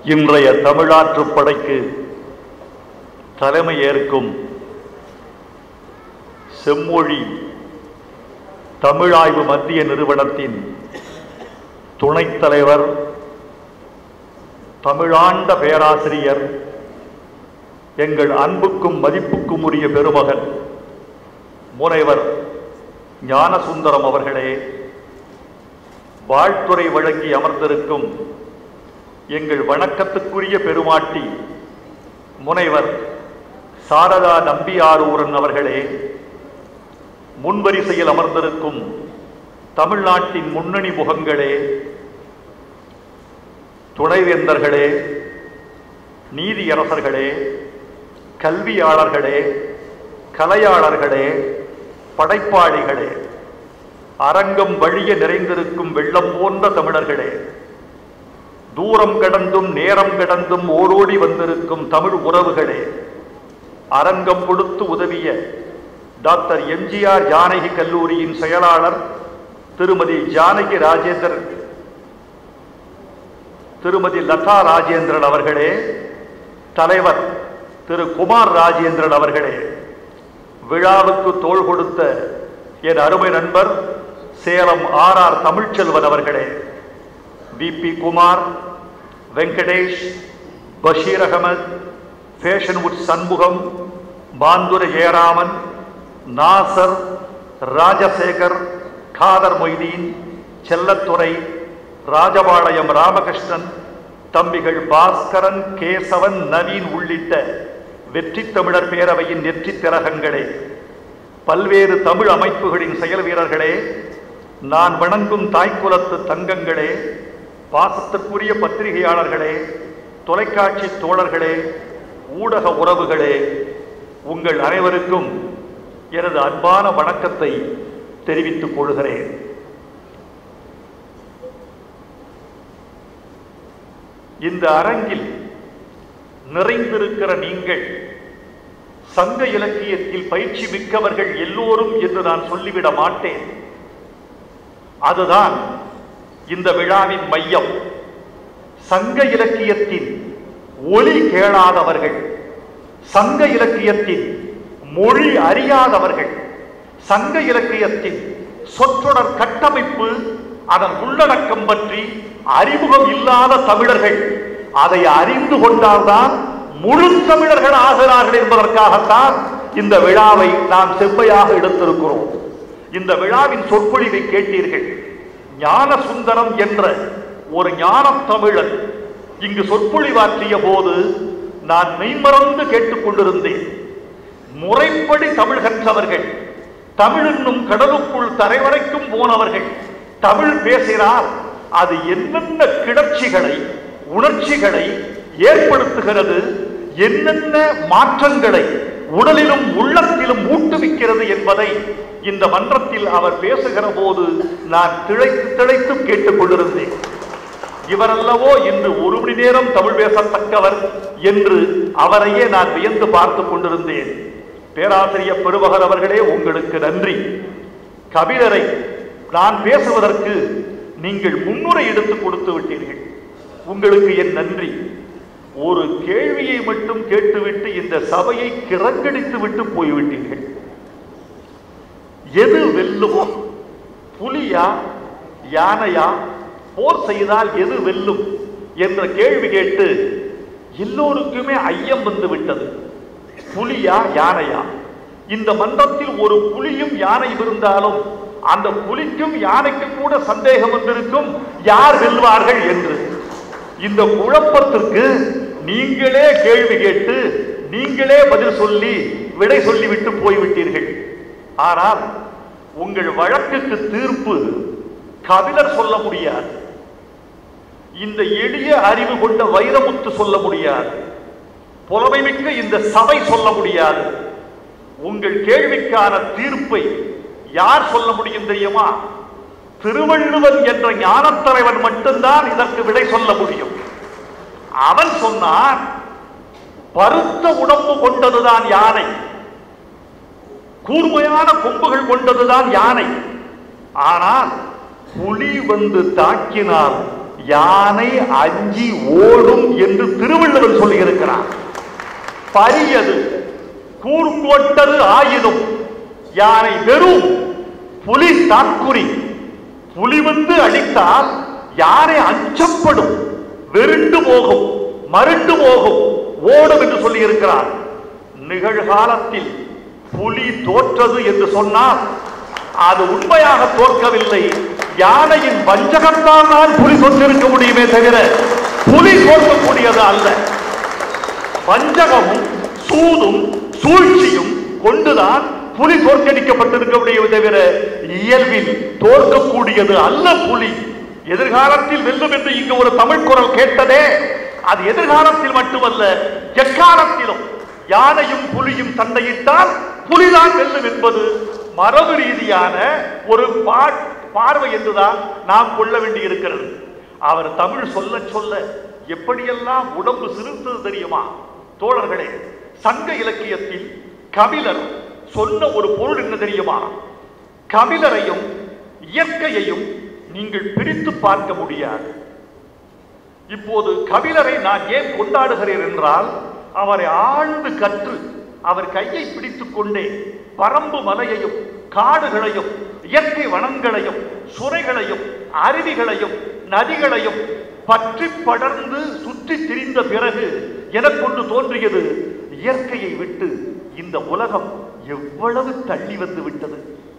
இன்றைய தமிழாற்றுப் படைக்கு தலைமை ஏற்கும் செம்மொழி தமிழாய்வு மத்திய நிறுவனத்தின் துணைத் தலைவர் தமிழாண்ட பேராசிரியர் எங்கள் அன்புக்கும் மதிப்புக்கும் உரிய பெருமகன் முனைவர் ஞானசுந்தரம் அவர்களே வாழ்த்துறை வழங்கி அமர்ந்திருக்கும் எங்கள் வணக்கத்துக்குரிய பெருமாட்டி முனைவர் சாரதா நம்பியாரூரன் அவர்களே முன்வரிசையில் அமர்ந்திருக்கும் தமிழ்நாட்டின் முன்னணி முகங்களே துணைவேந்தர்களே நீதியரசர்களே கல்வியாளர்களே கலையாளர்களே படைப்பாளிகளே அரங்கம் வழிய நிறைந்திருக்கும் வெள்ளம் போன்ற தமிழர்களே தூரம் கடந்தும் நேரம் கடந்தும் ஓடோடி வந்திருக்கும் தமிழ் உறவுகளே அரங்கம் கொடுத்து உதவிய டாக்டர் எம்ஜிஆர் ஜானகி கல்லூரியின் செயலாளர் திருமதி ஜானகி ராஜேந்தர் திருமதி லதா ராஜேந்திரன் அவர்களே தலைவர் திரு குமார் ராஜேந்திரன் அவர்களே விழாவுக்கு தோள் கொடுத்த என் அருமை நண்பர் சேலம் ஆர் ஆர் தமிழ்ச்செல்வன் அவர்களே பிபி குமார் வெங்கடேஷ் பஷீர் அகமது ஃபேஷன்வுட் சண்முகம் பாந்துர ஜெயராமன் நாசர் ராஜசேகர் காதர் மொய்தீன் செல்லத்துறை ராஜபாளையம் ராமகிருஷ்ணன் தம்பிகள் பாஸ்கரன் கேசவன் நவீன் உள்ளிட்ட வெற்றி தமிழர் பேரவையின் நெற்றி திலகங்களே பல்வேறு தமிழ் அமைப்புகளின் செயல் வீரர்களே நான் வணங்கும் தாய்க்குலத்து தங்கங்களே பாசத்திற்குரிய பத்திரிகையாளர்களே தொலைக்காட்சி தோழர்களே ஊடக உறவுகளே உங்கள் அனைவருக்கும் எனது அன்பான வணக்கத்தை தெரிவித்துக் கொள்கிறேன் இந்த அரங்கில் நிறைந்திருக்கிற நீங்கள் சங்க இலக்கியத்தில் பயிற்சி மிக்கவர்கள் எல்லோரும் என்று நான் சொல்லிவிட மாட்டேன் அதுதான் இந்த விழாவின் மையம் சங்க இலக்கியத்தின் ஒலி கேளாதவர்கள் சங்க இலக்கியத்தின் மொழி அறியாதவர்கள் சங்க இலக்கியத்தின் சொற்றொடர் கட்டமைப்பு அதன் உள்ளடக்கம் பற்றி அறிமுகம் இல்லாத தமிழர்கள் அதை அறிந்து கொண்டால்தான் முழு தமிழர்கள் ஆகிறார்கள் என்பதற்காகத்தான் இந்த விழாவை நாம் செவ்வையாக எடுத்திருக்கிறோம் இந்த விழாவின் சொற்பொழிவை கேட்டீர்கள் ஞான சுந்தரம் என்ற ஒரு ஞானம் தமிழன் இங்கு சொற்பொழிவாற்றிய போது நான் மெய்மறந்து கேட்டுக்கொண்டிருந்தேன் முறைப்படி தமிழ் கற்றவர்கள் தமிழ் என்னும் கடலுக்குள் தரைவரைக்கும் போனவர்கள் தமிழ் பேசினால் அது என்னென்ன கிளர்ச்சிகளை உணர்ச்சிகளை ஏற்படுத்துகிறது என்னென்ன மாற்றங்களை உடலிலும் உள்ளத்திலும் ஊட்டுவிக்கிறது என்பதை இந்த மன்றத்தில் அவர் பேசுகிற போது நான் திளைத்து திளைத்து கேட்டுக் கொண்டிருந்தேன் இவரல்லவோ இன்று ஒரு மணி நேரம் தமிழ் பேசத்தக்கவர் என்று அவரையே நான் வியந்து பார்த்து கொண்டிருந்தேன் பேராசிரியர் பெருமகன் அவர்களே உங்களுக்கு நன்றி கபிலரை நான் பேசுவதற்கு நீங்கள் முன்னுரை எடுத்து கொடுத்து விட்டீர்கள் உங்களுக்கு என் நன்றி ஒரு கேள்வியை மட்டும் கேட்டுவிட்டு இந்த சபையை கிறங்கடித்து விட்டு போய்விட்டீர்கள் எது வெல்லும் புலியா யானையா போர் செய்தால் எது வெல்லும் என்ற கேள்வி கேட்டு எல்லோருக்குமே ஐயம் வந்து விட்டது புலியா யானையா இந்த மன்றத்தில் ஒரு புலியும் யானை இருந்தாலும் அந்த புலிக்கும் யானைக்கும் கூட சந்தேகம் வந்திருக்கும் யார் வெல்வார்கள் என்று இந்த குழப்பத்திற்கு நீங்களே கேள்வி கேட்டு நீங்களே பதில் சொல்லி விடை சொல்லிவிட்டு போய்விட்டீர்கள் ஆனால் உங்கள் வழக்குக்கு தீர்ப்பு கபிலர் சொல்ல முடியாது இந்த எளிய அறிவு கொண்ட வைரமுத்து சொல்ல முடியாது புலமைமிக்க இந்த சபை சொல்ல முடியாது உங்கள் கேள்விக்கான தீர்ப்பை யார் சொல்ல முடியும் தெரியுமா திருவள்ளுவன் என்ற ஞானத்தலைவன் மட்டும்தான் இதற்கு விடை சொல்ல முடியும் அவன் சொன்னான் பருத்த உடம்பு கொண்டதுதான் யானை கூர்மையான கொம்புகள் கொண்டதுதான் யானை ஆனால் புலி வந்து தாக்கினால் யானை அஞ்சி ஓடும் என்று திருவள்ளுவர் சொல்லியிருக்கிறார் பரியது கூர்ங்கொட்டது ஆயுதம் யானை வெறும் புலி தாக்குறி புலி வந்து அடித்தால் யானை அச்சப்படும் வெருண்டு போகும் மருண்டு போகும் ஓடும் என்று சொல்லியிருக்கிறார் நிகழ்காலத்தில் புலி தோற்றது என்று சொன்னால் அது உண்மையாக தோற்கவில்லை யானையின் வஞ்சகத்தால் தான் புலி தோற்றிருக்க முடியுமே தவிர புலி தோற்கக்கூடியது அல்ல வஞ்சகமும் சூதும் சூழ்ச்சியும் கொண்டுதான் புலி தோற்கடிக்கப்பட்டிருக்க முடியும் தவிர இயல்பில் தோற்கக்கூடியது அல்ல புலி எதிர்காலத்தில் வெல்லும் என்று இங்கு ஒரு தமிழ் குரல் கேட்டதே அது எதிர்காலத்தில் மட்டுமல்ல எக்காலத்திலும் யானையும் புலியும் சண்டையிட்டால் புலிதான் வெல்லும் என்பது மரபு ரீதியான ஒரு பா- பார்வை என்றுதான் நாம் கொள்ள வேண்டி இருக்கிறது அவர் தமிழ் சொல்ல சொல்ல எப்படியெல்லாம் உடம்பு சிறுத்தது தெரியுமா தோழர்களே சங்க இலக்கியத்தில் கபிலர் சொன்ன ஒரு பொருள் என்ன தெரியுமா கபிலரையும் இயற்கையையும் நீங்கள் பிரித்து பார்க்க முடியாது இப்போது கபிலரை நான் ஏன் கொண்டாடுகிறேன் என்றால் அவரை ஆழ்ந்து கற்று அவர் கையை பிடித்துக் கொண்டே பரம்பு மலையையும் காடுகளையும் இயற்கை வனங்களையும் சுரைகளையும் அருவிகளையும் நதிகளையும் பற்றி படர்ந்து சுற்றி திரிந்த பிறகு எனக்கொண்டு தோன்றியது இயற்கையை விட்டு இந்த உலகம் எவ்வளவு தள்ளி வந்து விட்டது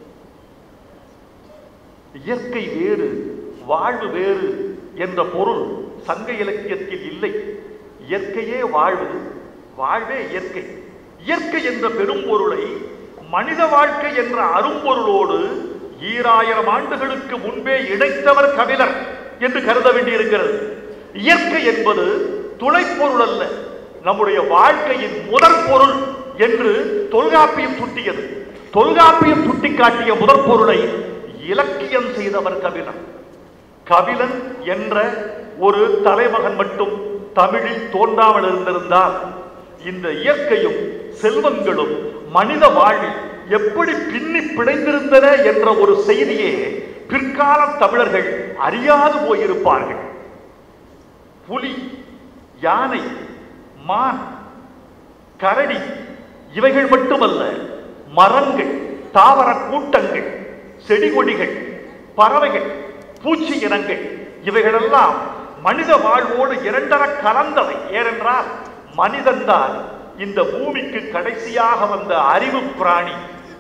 இயற்கை வேறு வாழ்வு வேறு என்ற பொருள் சங்க இலக்கியத்தில் இல்லை இயற்கையே வாழ்வு வாழ்வே இயற்கை இயற்கை என்ற பெரும் பொருளை மனித வாழ்க்கை என்ற அரும்பொருளோடு ஈராயிரம் ஆண்டுகளுக்கு முன்பே இணைத்தவர் கபிலர் என்று கருத வேண்டியிருக்கிறது இயற்கை என்பது துணைப்பொருள் அல்ல நம்முடைய வாழ்க்கையின் முதற் பொருள் என்று தொல்காப்பியம் சுட்டியது தொல்காப்பியம் சுட்டிக்காட்டிய முதற் பொருளை இலக்கியம் செய்தவர் கபிலன் கபிலன் என்ற ஒரு தலைமகன் மட்டும் தமிழில் தோன்றாமல் இருந்திருந்தால் இந்த இயற்கையும் செல்வங்களும் மனித வாழ்வில் எப்படி பின்னி பிணைந்திருந்தன என்ற ஒரு செய்தியே பிற்கால தமிழர்கள் அறியாது போயிருப்பார்கள் புலி யானை மான் கரடி இவைகள் மட்டுமல்ல மரங்கள் தாவர கூட்டங்கள் செடி கொடிகள் பறவைகள் பூச்சி இனங்கள் இவைகளெல்லாம் மனித வாழ்வோடு இரண்டர கலந்தவை ஏனென்றால் மனிதன்தான் இந்த பூமிக்கு கடைசியாக வந்த அறிவு பிராணி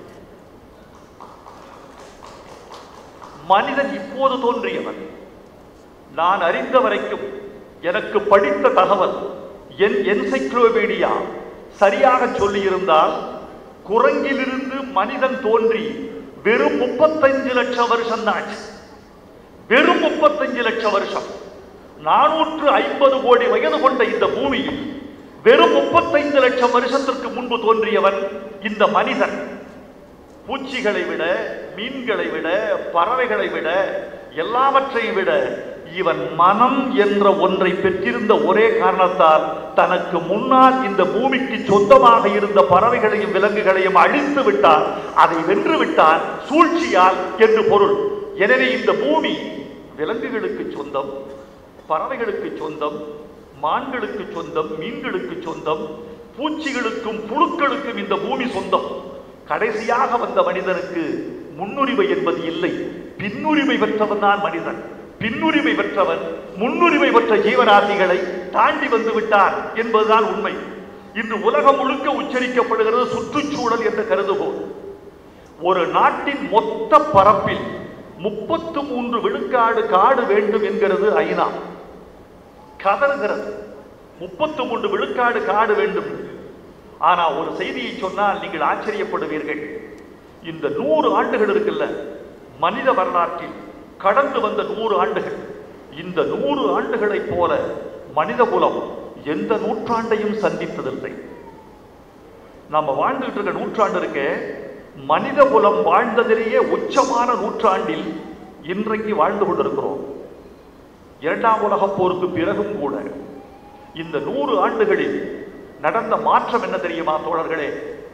மனிதன் இப்போது தோன்றியவன் நான் அறிந்த வரைக்கும் எனக்கு படித்த தகவல் என் என்சைக்ளோபீடியா சரியாக சொல்லியிருந்தால் குரங்கிலிருந்து மனிதன் தோன்றி வெறும் முப்பத்தைந்து லட்சம் வருஷம் தான் வெறும் முப்பத்தஞ்சு லட்சம் வருஷம் நானூற்று ஐம்பது கோடி வயது கொண்ட இந்த பூமியில் வெறும் முப்பத்தைந்து லட்சம் வருஷத்திற்கு முன்பு தோன்றியவன் இந்த மனிதன் பூச்சிகளை விட மீன்களை விட பறவைகளை விட எல்லாவற்றையும் விட இவன் மனம் என்ற ஒன்றை பெற்றிருந்த ஒரே காரணத்தால் தனக்கு முன்னால் இந்த பூமிக்கு சொந்தமாக இருந்த பறவைகளையும் விலங்குகளையும் அழித்து விட்டான் அதை வென்று விட்டான் சூழ்ச்சியால் என்று பொருள் எனவே இந்த பூமி விலங்குகளுக்கு சொந்தம் பறவைகளுக்கு சொந்தம் மான்களுக்கு சொந்தம் மீன்களுக்கு சொந்தம் பூச்சிகளுக்கும் புழுக்களுக்கும் இந்த பூமி சொந்தம் கடைசியாக வந்த மனிதனுக்கு முன்னுரிமை என்பது இல்லை பின்னுரிமை பெற்றவன் தான் மனிதன் பின்னுரிமை பெற்றவன் முன்னுரிமை பெற்ற ஜீவராசிகளை தாண்டி வந்து விட்டான் என்பதுதான் உண்மை இன்று உலகம் முழுக்க உச்சரிக்கப்படுகிறது சுற்றுச்சூழல் என்ற கருதுகோள் ஒரு நாட்டின் மொத்த பரப்பில் முப்பத்து மூன்று விழுக்காடு காடு வேண்டும் என்கிறது ஐநா கதறுகிறது முப்பத்து மூன்று விழுக்காடு காடு வேண்டும் ஆனா ஒரு செய்தியை சொன்னால் நீங்கள் ஆச்சரியப்படுவீர்கள் இந்த நூறு ஆண்டுகள் இருக்குல்ல மனித வரலாற்றில் கடந்து வந்த நூறு ஆண்டுகள் இந்த நூறு ஆண்டுகளைப் போல மனித குலம் எந்த நூற்றாண்டையும் சந்தித்ததில்லை நம்ம வாழ்ந்துகிட்டு இருக்க நூற்றாண்டு இருக்க மனித குலம் வாழ்ந்ததிலேயே உச்சமான நூற்றாண்டில் இன்றைக்கு வாழ்ந்து கொண்டிருக்கிறோம் இரண்டாம் உலகப் போருக்கு பிறகும் கூட இந்த நூறு ஆண்டுகளில் நடந்த மாற்றம் என்ன தெரியுமா தோழர்களே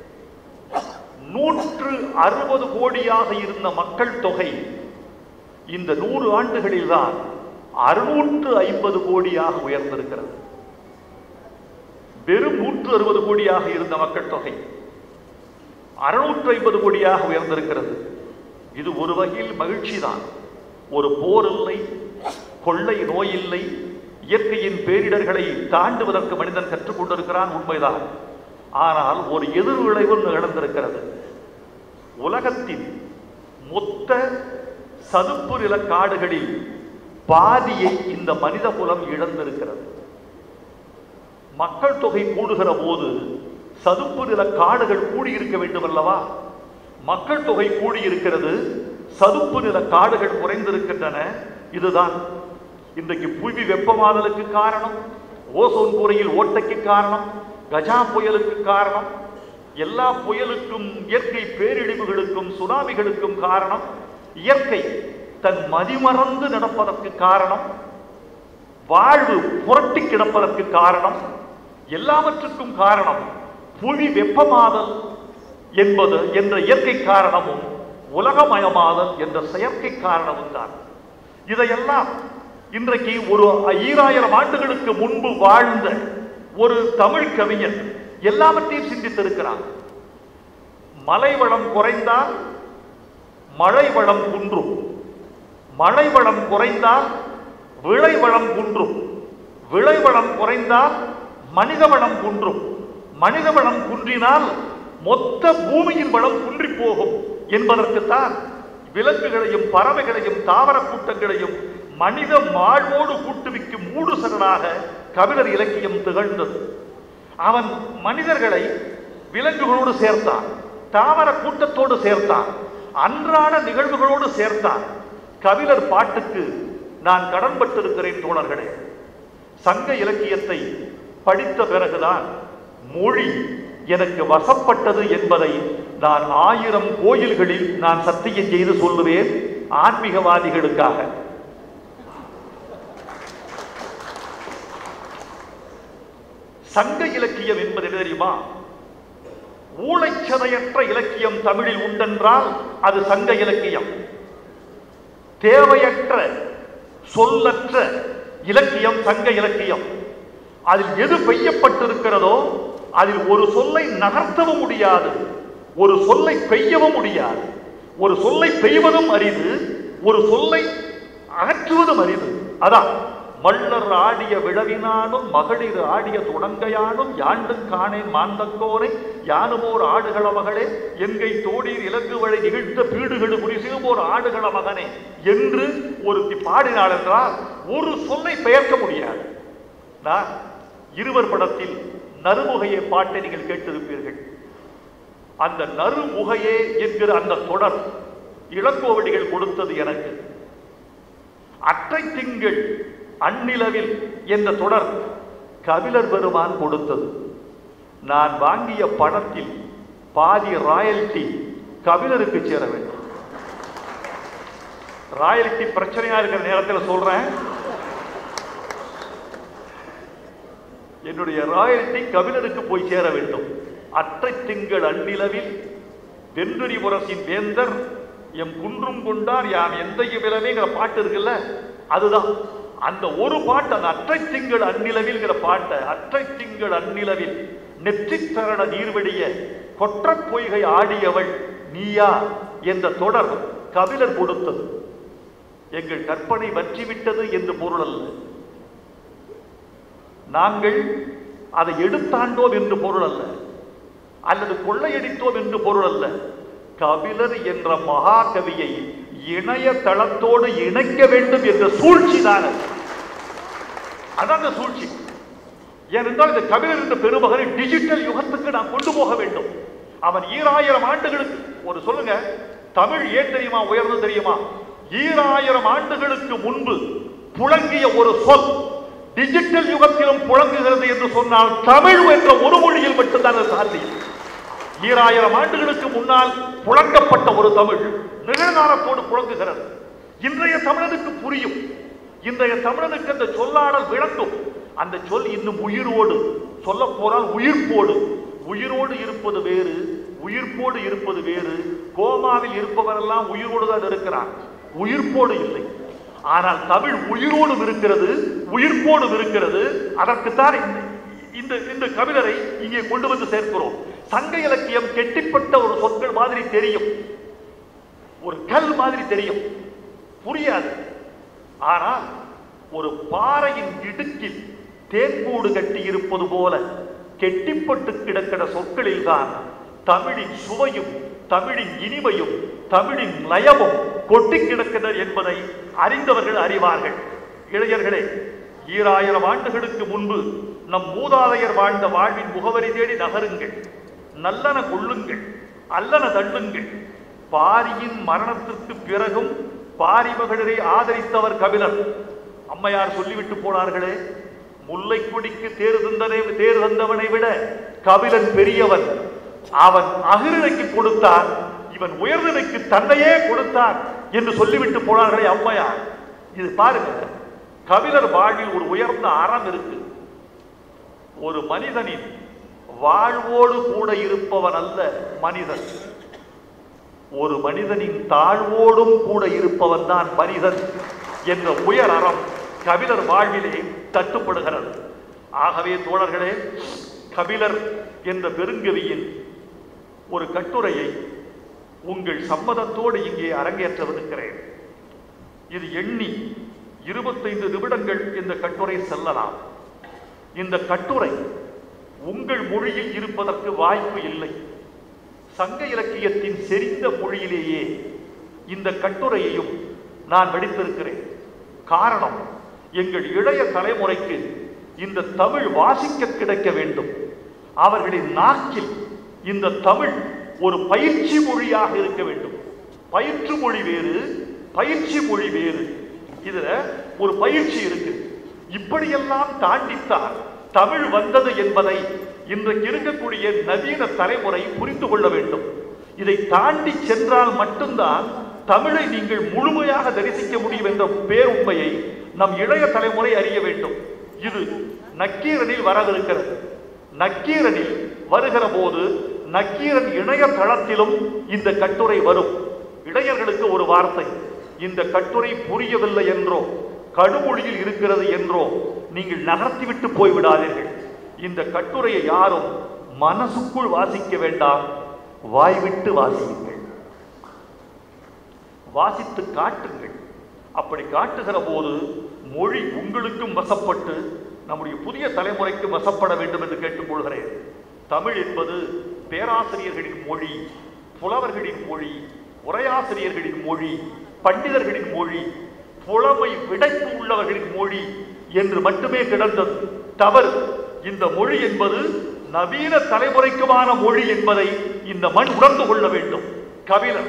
நூற்று அறுபது கோடியாக இருந்த மக்கள் தொகை இந்த நூறு ஆண்டுகளில்தான் அறுநூற்று ஐம்பது கோடியாக உயர்ந்திருக்கிறது வெறும் நூற்று அறுபது கோடியாக இருந்த மக்கள் தொகை அறுநூற்று ஐம்பது கோடியாக உயர்ந்திருக்கிறது இது ஒரு வகையில் மகிழ்ச்சி தான் ஒரு போர் இல்லை கொள்ளை நோய் இல்லை இயற்கையின் பேரிடர்களை தாண்டுவதற்கு மனிதன் கற்றுக்கொண்டிருக்கிறான் உண்மைதான் ஆனால் ஒரு எதிர் விளைவு நிகழ்ந்திருக்கிறது உலகத்தின் மொத்த சதுப்பு நில காடுகளில் பாதியை இந்த மனித குலம் இழந்திருக்கிறது மக்கள் தொகை கூடுகிற போது சதுப்பு நில காடுகள் கூடியிருக்க வேண்டும் அல்லவா மக்கள் தொகை கூடியிருக்கிறது சதுப்பு நில காடுகள் குறைந்திருக்கின்றன இதுதான் இன்றைக்கு புவி வெப்பமாதலுக்கு காரணம் ஓசோன் கூரையில் ஓட்டைக்கு காரணம் கஜா புயலுக்கு காரணம் எல்லா புயலுக்கும் இயற்கை பேரிழிவுகளுக்கும் சுனாமிகளுக்கும் காரணம் இயற்கை தன் மதிமறந்து நடப்பதற்கு காரணம் வாழ்வு புரட்டி கிடப்பதற்கு காரணம் எல்லாவற்றுக்கும் காரணம் புவி வெப்பமாதல் என்பது என்ற இயற்கை காரணமும் உலகமயமாதல் என்ற செயற்கை காரணமும் தான் இதையெல்லாம் இன்றைக்கு ஒரு ஈராயிரம் ஆண்டுகளுக்கு முன்பு வாழ்ந்த ஒரு தமிழ் கவிஞன் எல்லாவற்றையும் சிந்தித்திருக்கிறான் மலை வளம் குறைந்தால் மழை வளம் குன்றும் மழை வளம் குறைந்தால் விளை வளம் குன்றும் விளை வளம் குறைந்தால் மனித வளம் குன்றும் மனித வளம் குன்றினால் மொத்த பூமியின் வளம் குன்றி போகும் என்பதற்குத்தான் விலங்குகளையும் பறவைகளையும் தாவர கூட்டங்களையும் மனித வாழ்வோடு கூட்டுவிக்கும் மூடு சரணாக கபிலர் இலக்கியம் திகழ்ந்தது அவன் மனிதர்களை விலங்குகளோடு சேர்த்தான் தாவர கூட்டத்தோடு சேர்த்தான் அன்றாட நிகழ்வுகளோடு சேர்த்தான் கபிலர் பாட்டுக்கு நான் கடன்பட்டிருக்கிறேன் தோழர்களே சங்க இலக்கியத்தை படித்த பிறகுதான் மொழி எனக்கு வசப்பட்டது என்பதை நான் ஆயிரம் கோயில்களில் நான் சத்தியம் செய்து சொல்லுவேன் ஆன்மீகவாதிகளுக்காக சங்க இலக்கியம் என்பது என்ன தெரியுமா ஊழைச்சதையற்ற இலக்கியம் தமிழில் உண்டென்றால் அது சங்க இலக்கியம் தேவையற்ற சொல்லற்ற இலக்கியம் சங்க இலக்கியம் அதில் எது பெய்யப்பட்டிருக்கிறதோ அதில் ஒரு சொல்லை நகர்த்தவும் முடியாது ஒரு சொல்லை பெய்யவும் முடியாது ஒரு சொல்லை பெய்வதும் அரிது ஒரு சொல்லை அகற்றுவதும் அரிது அதான் மல்லர் ஆடிய விழவினானும் மகளிர் ஆடிய தொடங்கையானும் யாண்டும் காணேன் மாந்தக்கோரை யானுமோர் ஆடுகள மகளே எங்கை தோடீர் இலங்கு வழி நிகழ்த்த பீடுகளு புரிசிகுமோர் ஆடுகள மகனே என்று ஒருத்தி பாடினாள் என்றால் ஒரு சொல்லை பெயர்க்க முடியாது நான் இருவர் படத்தில் நறுமுகையை பாட்டை நீங்கள் கேட்டிருப்பீர்கள் அந்த நறுமுகையே என்கிற அந்த தொடர் இளங்கோவடிகள் கொடுத்தது எனக்கு அற்றை திங்கள் அந்நிலவில் என்ற தொடர் கபிலர் பெருமான் கொடுத்தது நான் வாங்கிய பணத்தில் பாதி ராயல்டி கபிலருக்கு சேர வேண்டும் ராயல்டி பிரச்சனையா இருக்கிற நேரத்தில் சொல்றேன் என்னுடைய ராயல்டி கபிலருக்கு போய் சேர வேண்டும் அற்றை திங்கள் அந்நிலவில் வெண்துரி முரசின் வேந்தர் எம் குன்றும் கொண்டார் யாம் எந்தைய விலவேங்கிற பாட்டு இருக்குல்ல அதுதான் அந்த ஒரு பாட்டு அந்த அற்றை திங்கள் அந்நிலவில்ங்கிற பாட்டை அற்றை திங்கள் அந்நிலவில் நெற்றித் தரண நீர்வடிய கொற்றப் பொய்கை ஆடியவள் நீயா என்ற தொடர் கபிலர் கொடுத்தது எங்கள் கற்பனை வற்றிவிட்டது என்று பொருள் அல்ல நாங்கள் அதை எடுத்தாண்டோம் என்று பொருள் அல்ல அல்லது கொள்ளையடித்தோம் என்று பொருள் அல்ல கபிலர் என்ற மகாகவியை இணைய தளத்தோடு இணைக்க வேண்டும் என்ற சூழ்ச்சி தான் அது. அதான் அந்த சூழ்ச்சி ஏனென்றால் இந்த கபிலர் என்ற பெருமகனை டிஜிட்டல் யுகத்துக்கு நாம் கொண்டு போக வேண்டும் அவன் ஈராயிரம் ஆண்டுகளுக்கு ஒரு சொல்லுங்க தமிழ் ஏன் தெரியுமா உயர்ந்து தெரியுமா ஈராயிரம் ஆண்டுகளுக்கு முன்பு புழங்கிய ஒரு சொல் டிஜிட்டல் யுகத்திலும் புழங்குகிறது என்று சொன்னால் தமிழ் என்ற ஒரு மொழியில் மட்டும்தான் அது சாத்தியம் ஈராயிரம் ஆண்டுகளுக்கு முன்னால் புழங்கப்பட்ட ஒரு தமிழ் நிகழ்காலத்தோடு புழங்குகிறது இன்றைய தமிழனுக்கு புரியும் இன்றைய தமிழனுக்கு அந்த சொல்லாடல் விளங்கும் அந்த சொல் இன்னும் உயிரோடு சொல்ல போனால் உயிர்ப்போடு உயிரோடு இருப்பது வேறு உயிர்ப்போடு இருப்பது வேறு கோமாவில் இருப்பவரெல்லாம் உயிரோடு தான் இருக்கிறான் உயிர்ப்போடு இல்லை ஆனால் தமிழ் உயிரோடும் இருக்கிறது உயிர்ப்போடும் இருக்கிறது அதற்குத்தான் இந்த- இந்த இந்த கவிஞரை இங்கே கொண்டு வந்து சேர்க்கிறோம் சங்க இலக்கியம் கெட்டிப்பட்ட ஒரு சொற்கள் மாதிரி தெரியும் ஒரு கல் மாதிரி தெரியும் புரியாது ஆனால் ஒரு பாறையின் இடுக்கில் தேன்கூடு கட்டி இருப்பது போல கெட்டிப்பட்டு கிடக்கிற சொற்களில் தான் தமிழின் சுவையும் தமிழின் இனிமையும் தமிழின் லயமும் கொட்டி கிடக்கிறது என்பதை அறிந்தவர்கள் அறிவார்கள் இளைஞர்களே ஈராயிரம் ஆண்டுகளுக்கு முன்பு நம் மூதாதையர் வாழ்ந்த வாழ்வின் முகவரி தேடி நகருங்கள் நல்லன கொள்ளுங்கள் அல்லன தள்ளுங்கள் பாரியின் மரணத்திற்கு பிறகும் பாரி மகளிரை ஆதரித்தவர் கபிலர் அம்மையார் சொல்லிவிட்டு போனார்களே முல்லை கொடிக்கு தேர் தந்தனை தேர் தந்தவனை விட கபிலன் பெரியவன் அவன் அகிரனைக்கு கொடுத்தான் இவன் உயர்ந்தனைக்கு தன்னையே கொடுத்தான் என்று சொல்லிவிட்டு போனார்களே அம்மையார் இது பாருங்க கபிலர் வாழ்வில் ஒரு உயர்ந்த அறம் இருக்கு ஒரு மனிதனின் வாழ்வோடு கூட இருப்பவன் அல்ல மனிதன் ஒரு மனிதனின் தாழ்வோடும் கூட இருப்பவன் தான் மனிதன் என்ற உயர் அறம் கபிலர் வாழ்விலே தட்டுப்படுகிறது ஆகவே தோழர்களே கபிலர் என்ற பெருங்கவியின் ஒரு கட்டுரையை உங்கள் சம்மதத்தோடு இங்கே அரங்கேற்றவிருக்கிறேன் இது எண்ணி இருபத்தைந்து நிமிடங்கள் இந்த கட்டுரை செல்லலாம் இந்த கட்டுரை உங்கள் மொழியில் இருப்பதற்கு வாய்ப்பு இல்லை சங்க இலக்கியத்தின் செறிந்த மொழியிலேயே இந்த கட்டுரையையும் நான் வெடித்திருக்கிறேன் காரணம் எங்கள் இளைய தலைமுறைக்கு இந்த தமிழ் வாசிக்க கிடைக்க வேண்டும் அவர்களின் நாக்கில் இந்த தமிழ் ஒரு பயிற்சி மொழியாக இருக்க வேண்டும் பயிற்று மொழி வேறு பயிற்சி மொழி வேறு இதுல ஒரு பயிற்சி இருக்கு இப்படியெல்லாம் தாண்டித்தான் தமிழ் வந்தது என்பதை இன்றைக்கு இருக்கக்கூடிய நவீன தலைமுறை புரிந்து கொள்ள வேண்டும் இதை தாண்டி சென்றால் மட்டும்தான் தமிழை நீங்கள் முழுமையாக தரிசிக்க முடியும் என்ற பேருண்மையை நம் இளைய தலைமுறை அறிய வேண்டும் இது நக்கீரனில் வரவிருக்கிறது நக்கீரனில் வருகிற போது நக்கீரன் இணையதளத்திலும் இந்த கட்டுரை வரும் இளைஞர்களுக்கு ஒரு வார்த்தை இந்த கட்டுரை புரியவில்லை என்றோ கடுமொழியில் இருக்கிறது என்றோ நீங்கள் நகர்த்திவிட்டு போய்விடாதீர்கள் இந்த கட்டுரையை யாரும் மனசுக்குள் வாசிக்க வேண்டாம் வாய்விட்டு வாசியுங்கள் வாசித்து காட்டுங்கள் அப்படி காட்டுகிற போது மொழி உங்களுக்கும் வசப்பட்டு நம்முடைய புதிய தலைமுறைக்கு வசப்பட வேண்டும் என்று கேட்டுக்கொள்கிறேன் தமிழ் என்பது பேராசிரியர்களின் மொழி புலவர்களின் மொழி உரையாசிரியர்களின் மொழி பண்டிதர்களின் மொழி புலமை விடைப்பு உள்ளவர்களின் மொழி என்று மட்டுமே கிடந்தது தவறு இந்த மொழி என்பது நவீன தலைமுறைக்குமான மொழி என்பதை இந்த மண் உணர்ந்து கொள்ள வேண்டும் கபிலர்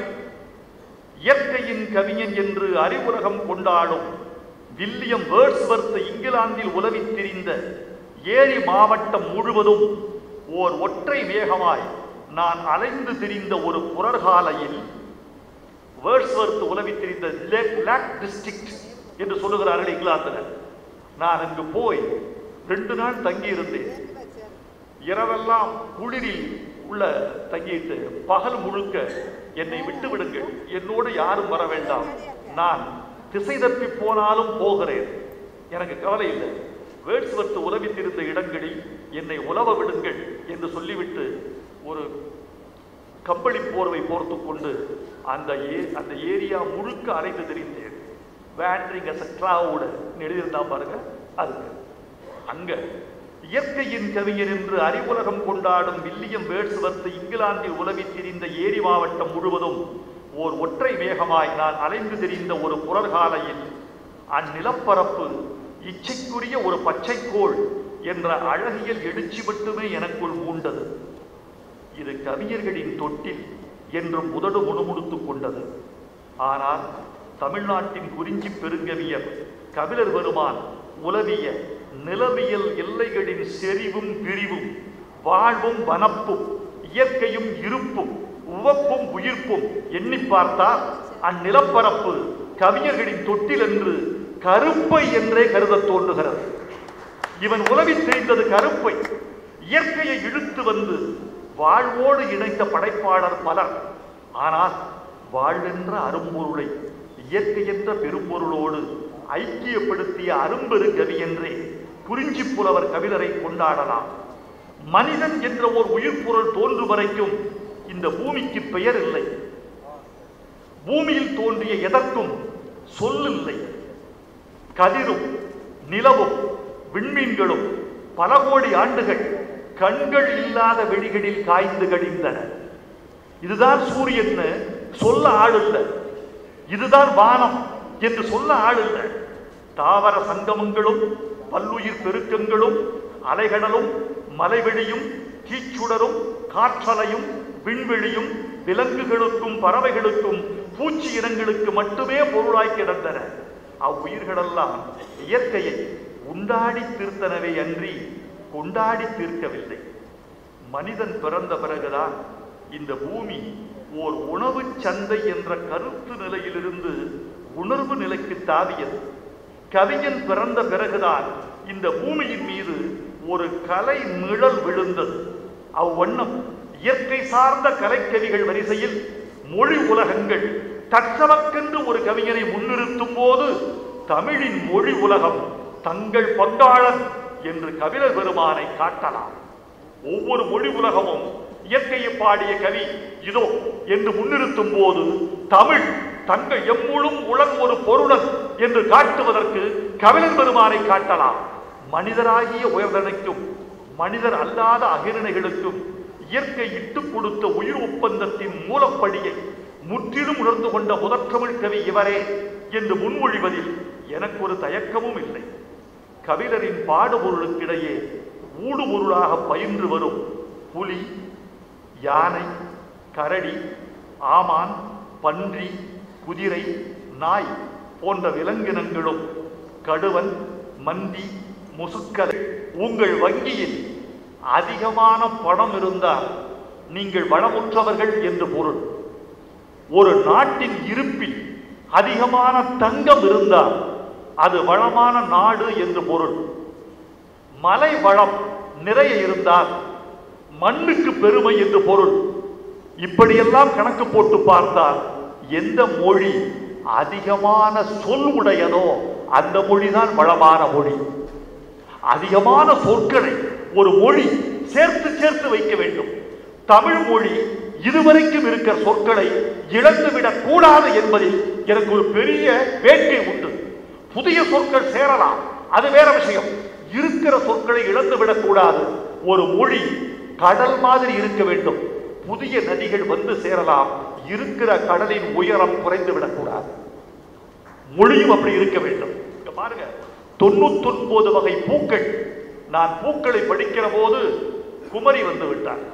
இயற்கையின் கவிஞன் என்று அறிவுலகம் கொண்டாடும் வில்லியம் வேர்ட்ஸ்வர்த் இங்கிலாந்தில் உலவித் திரிந்த ஏரி மாவட்டம் முழுவதும் ஓர் ஒற்றை வேகமாய் நான் அலைந்து திரிந்த ஒரு புறர்காலையில் வேர்ட்ஸ்வர்த் உலவித் திரிந்த லேக் டிஸ்ட்ரிக்ட் என்று சொல்லுகிறார்கள் இங்கிலாந்தில் நான் அங்கு போய் ரெண்டு நாள் தங்கி இருந்தேன் இரவெல்லாம் குளிரில் உள்ள தங்கிட்டு பகல் முழுக்க என்னை விட்டு விடுங்கள் என்னோடு யாரும் வர வேண்டாம் நான் திசை தப்பி போனாலும் போகிறேன் எனக்கு கவலை இல்லை வேட்ஸ்வர்த் உலவித்திருந்த இடங்களில் என்னை உலவ விடுங்கள் என்று சொல்லிவிட்டு ஒரு கம்பளி போர்வை போர்த்து கொண்டு அந்த ஏ அந்த ஏரியா முழுக்க அலைந்து தெரிந்தேன் வேண்டரிங் அஸ் கிளவுட் எழுதியிருந்தா பாருங்க அதுக்கு அங்க இயற்கையின் கவிஞர் என்று அறிவுலகம் கொண்டாடும் வில்லியம் வேர்ட்ஸ்வர்த் இங்கிலாந்தில் உலவித் திரிந்த ஏரி மாவட்டம் முழுவதும் ஓர் ஒற்றை மேகமாய் நான் அலைந்து திரிந்த ஒரு புறர்காலையில் அந்நிலப்பரப்பு இச்சைக்குரிய ஒரு பச்சைக்கோள் என்ற அழகியல் எழுச்சி மட்டுமே எனக்குள் மூண்டது இது கவிஞர்களின் தொட்டில் என்றும் உதடு முணுமுணுத்துக் கொண்டது ஆனால் தமிழ்நாட்டின் குறிஞ்சி பெருங்கவியர் கபிலர் பெருமான் உலவிய நிலவியல் எல்லைகளின் செறிவும் பிரிவும் வாழ்வும் வனப்பும் இயற்கையும் இருப்பும் உவப்பும் உயிர்ப்பும் எண்ணி பார்த்தால் அந்நிலப்பரப்பு கவிஞர்களின் தொட்டில் என்று கருப்பை என்றே கருதத் தோன்றுகிறது இவன் உலவித் தெரிந்தது கருப்பை இயற்கையை இழுத்து வந்து வாழ்வோடு இணைத்த படைப்பாளர் பலர் ஆனால் வாழ்வென்ற அரும்பொருளை இயற்கை என்ற பெரும்பொருளோடு ஐக்கியப்படுத்திய அரும்பெரு கவி என்றே குறிஞ்சி புலவர் கவிழரை கொண்டாடலாம் மனிதன் என்ற ஒரு உயிர்ப்பொருள் தோன்றும் வரைக்கும் இந்த பூமிக்கு பெயர் இல்லை பூமியில் தோன்றிய எதற்கும் சொல்லில்லை கதிரும் நிலவும் விண்மீன்களும் பல கோடி ஆண்டுகள் கண்கள் இல்லாத வெளிகளில் காய்ந்து கடிந்தன இதுதான் சூரியன் சொல்ல ஆளில்ல இதுதான் வானம் என்று சொல்ல ஆளில்ல தாவர சங்கமங்களும் பல்லுயிர் பெருக்கங்களும் அலைகடலும் மலைவெளியும் தீச்சுடரும் காற்றலையும் விண்வெளியும் விலங்குகளுக்கும் பறவைகளுக்கும் பூச்சி இனங்களுக்கு மட்டுமே பொருளாய் கிடந்தன அவ்வுயிர்களெல்லாம் இயற்கையை உண்டாடி தீர்த்தனவே அன்றி கொண்டாடி தீர்க்கவில்லை மனிதன் பிறந்த பிறகுதான் இந்த பூமி ஓர் உணவு சந்தை என்ற கருத்து நிலையிலிருந்து உணர்வு நிலைக்கு தாவியது கவிஞன் பிறந்த பிறகுதான் இந்த பூமியின் மீது ஒரு கலை நிழல் விழுந்தது அவ்வண்ணம் இயற்கை சார்ந்த கலைக்கவிகள் வரிசையில் மொழி உலகங்கள் தற்சமக்கென்று ஒரு கவிஞனை முன்னிறுத்தும் போது தமிழின் மொழி உலகம் தங்கள் பங்காளன் என்று கபிலர் பெருமானை காட்டலாம் ஒவ்வொரு மொழி உலகமும் இயற்கையை பாடிய கவி இதோ என்று முன்னிறுத்தும் போது தமிழ் தங்கள் எம்முழும் உலகம் ஒரு பொருளன் என்று காட்டுவதற்கு கபிலர் பெருமானை காட்டலாம் மனிதராகிய உயர்தனைக்கும் மனிதர் அல்லாத அகிரணைகளுக்கும் இயற்கை இட்டுக் கொடுத்த உயிர் ஒப்பந்தத்தின் மூலப்படியை முற்றிலும் உணர்ந்து கொண்ட முதற்றமிழ் கவி இவரே என்று முன்மொழிவதில் எனக்கு ஒரு தயக்கமும் இல்லை கபிலரின் பாடுபொருளுக்கிடையே ஊடுபொருளாக பயின்று வரும் புலி யானை கரடி ஆமான் பன்றி குதிரை நாய் போன்ற விலங்கினங்களும் கடுவன் மந்தி முசுக்கலை உங்கள் வங்கியில் அதிகமான பணம் இருந்தால் நீங்கள் வளமுற்றவர்கள் என்று பொருள் ஒரு நாட்டின் இருப்பில் அதிகமான தங்கம் இருந்தால் அது வளமான நாடு என்று பொருள் மலை வளம் நிறைய இருந்தால் மண்ணுக்கு பெருமை என்று பொருள் இப்படியெல்லாம் கணக்கு போட்டு பார்த்தால் எந்த மொழி அதிகமான சொல் உடையதோ அந்த மொழிதான் வளமான மொழி அதிகமான சொற்களை ஒரு மொழி சேர்த்து சேர்த்து வைக்க வேண்டும் தமிழ் மொழி இதுவரைக்கும் இருக்கிற சொற்களை இழந்துவிடக் கூடாது என்பதில் எனக்கு ஒரு பெரிய வேட்கை உண்டு புதிய சொற்கள் சேரலாம் அது வேற விஷயம் இருக்கிற சொற்களை இழந்து விடக்கூடாது ஒரு மொழி கடல் மாதிரி இருக்க வேண்டும் புதிய நதிகள் வந்து சேரலாம் இருக்கிற கடலின் உயரம் குறைந்து விடக்கூடாது மொழியும் அப்படி இருக்க வேண்டும் இங்க பாருங்க தொண்ணூத்தொன்பது வகை பூக்கள் நான் பூக்களை படிக்கிற போது குமரி வந்து விட்டார்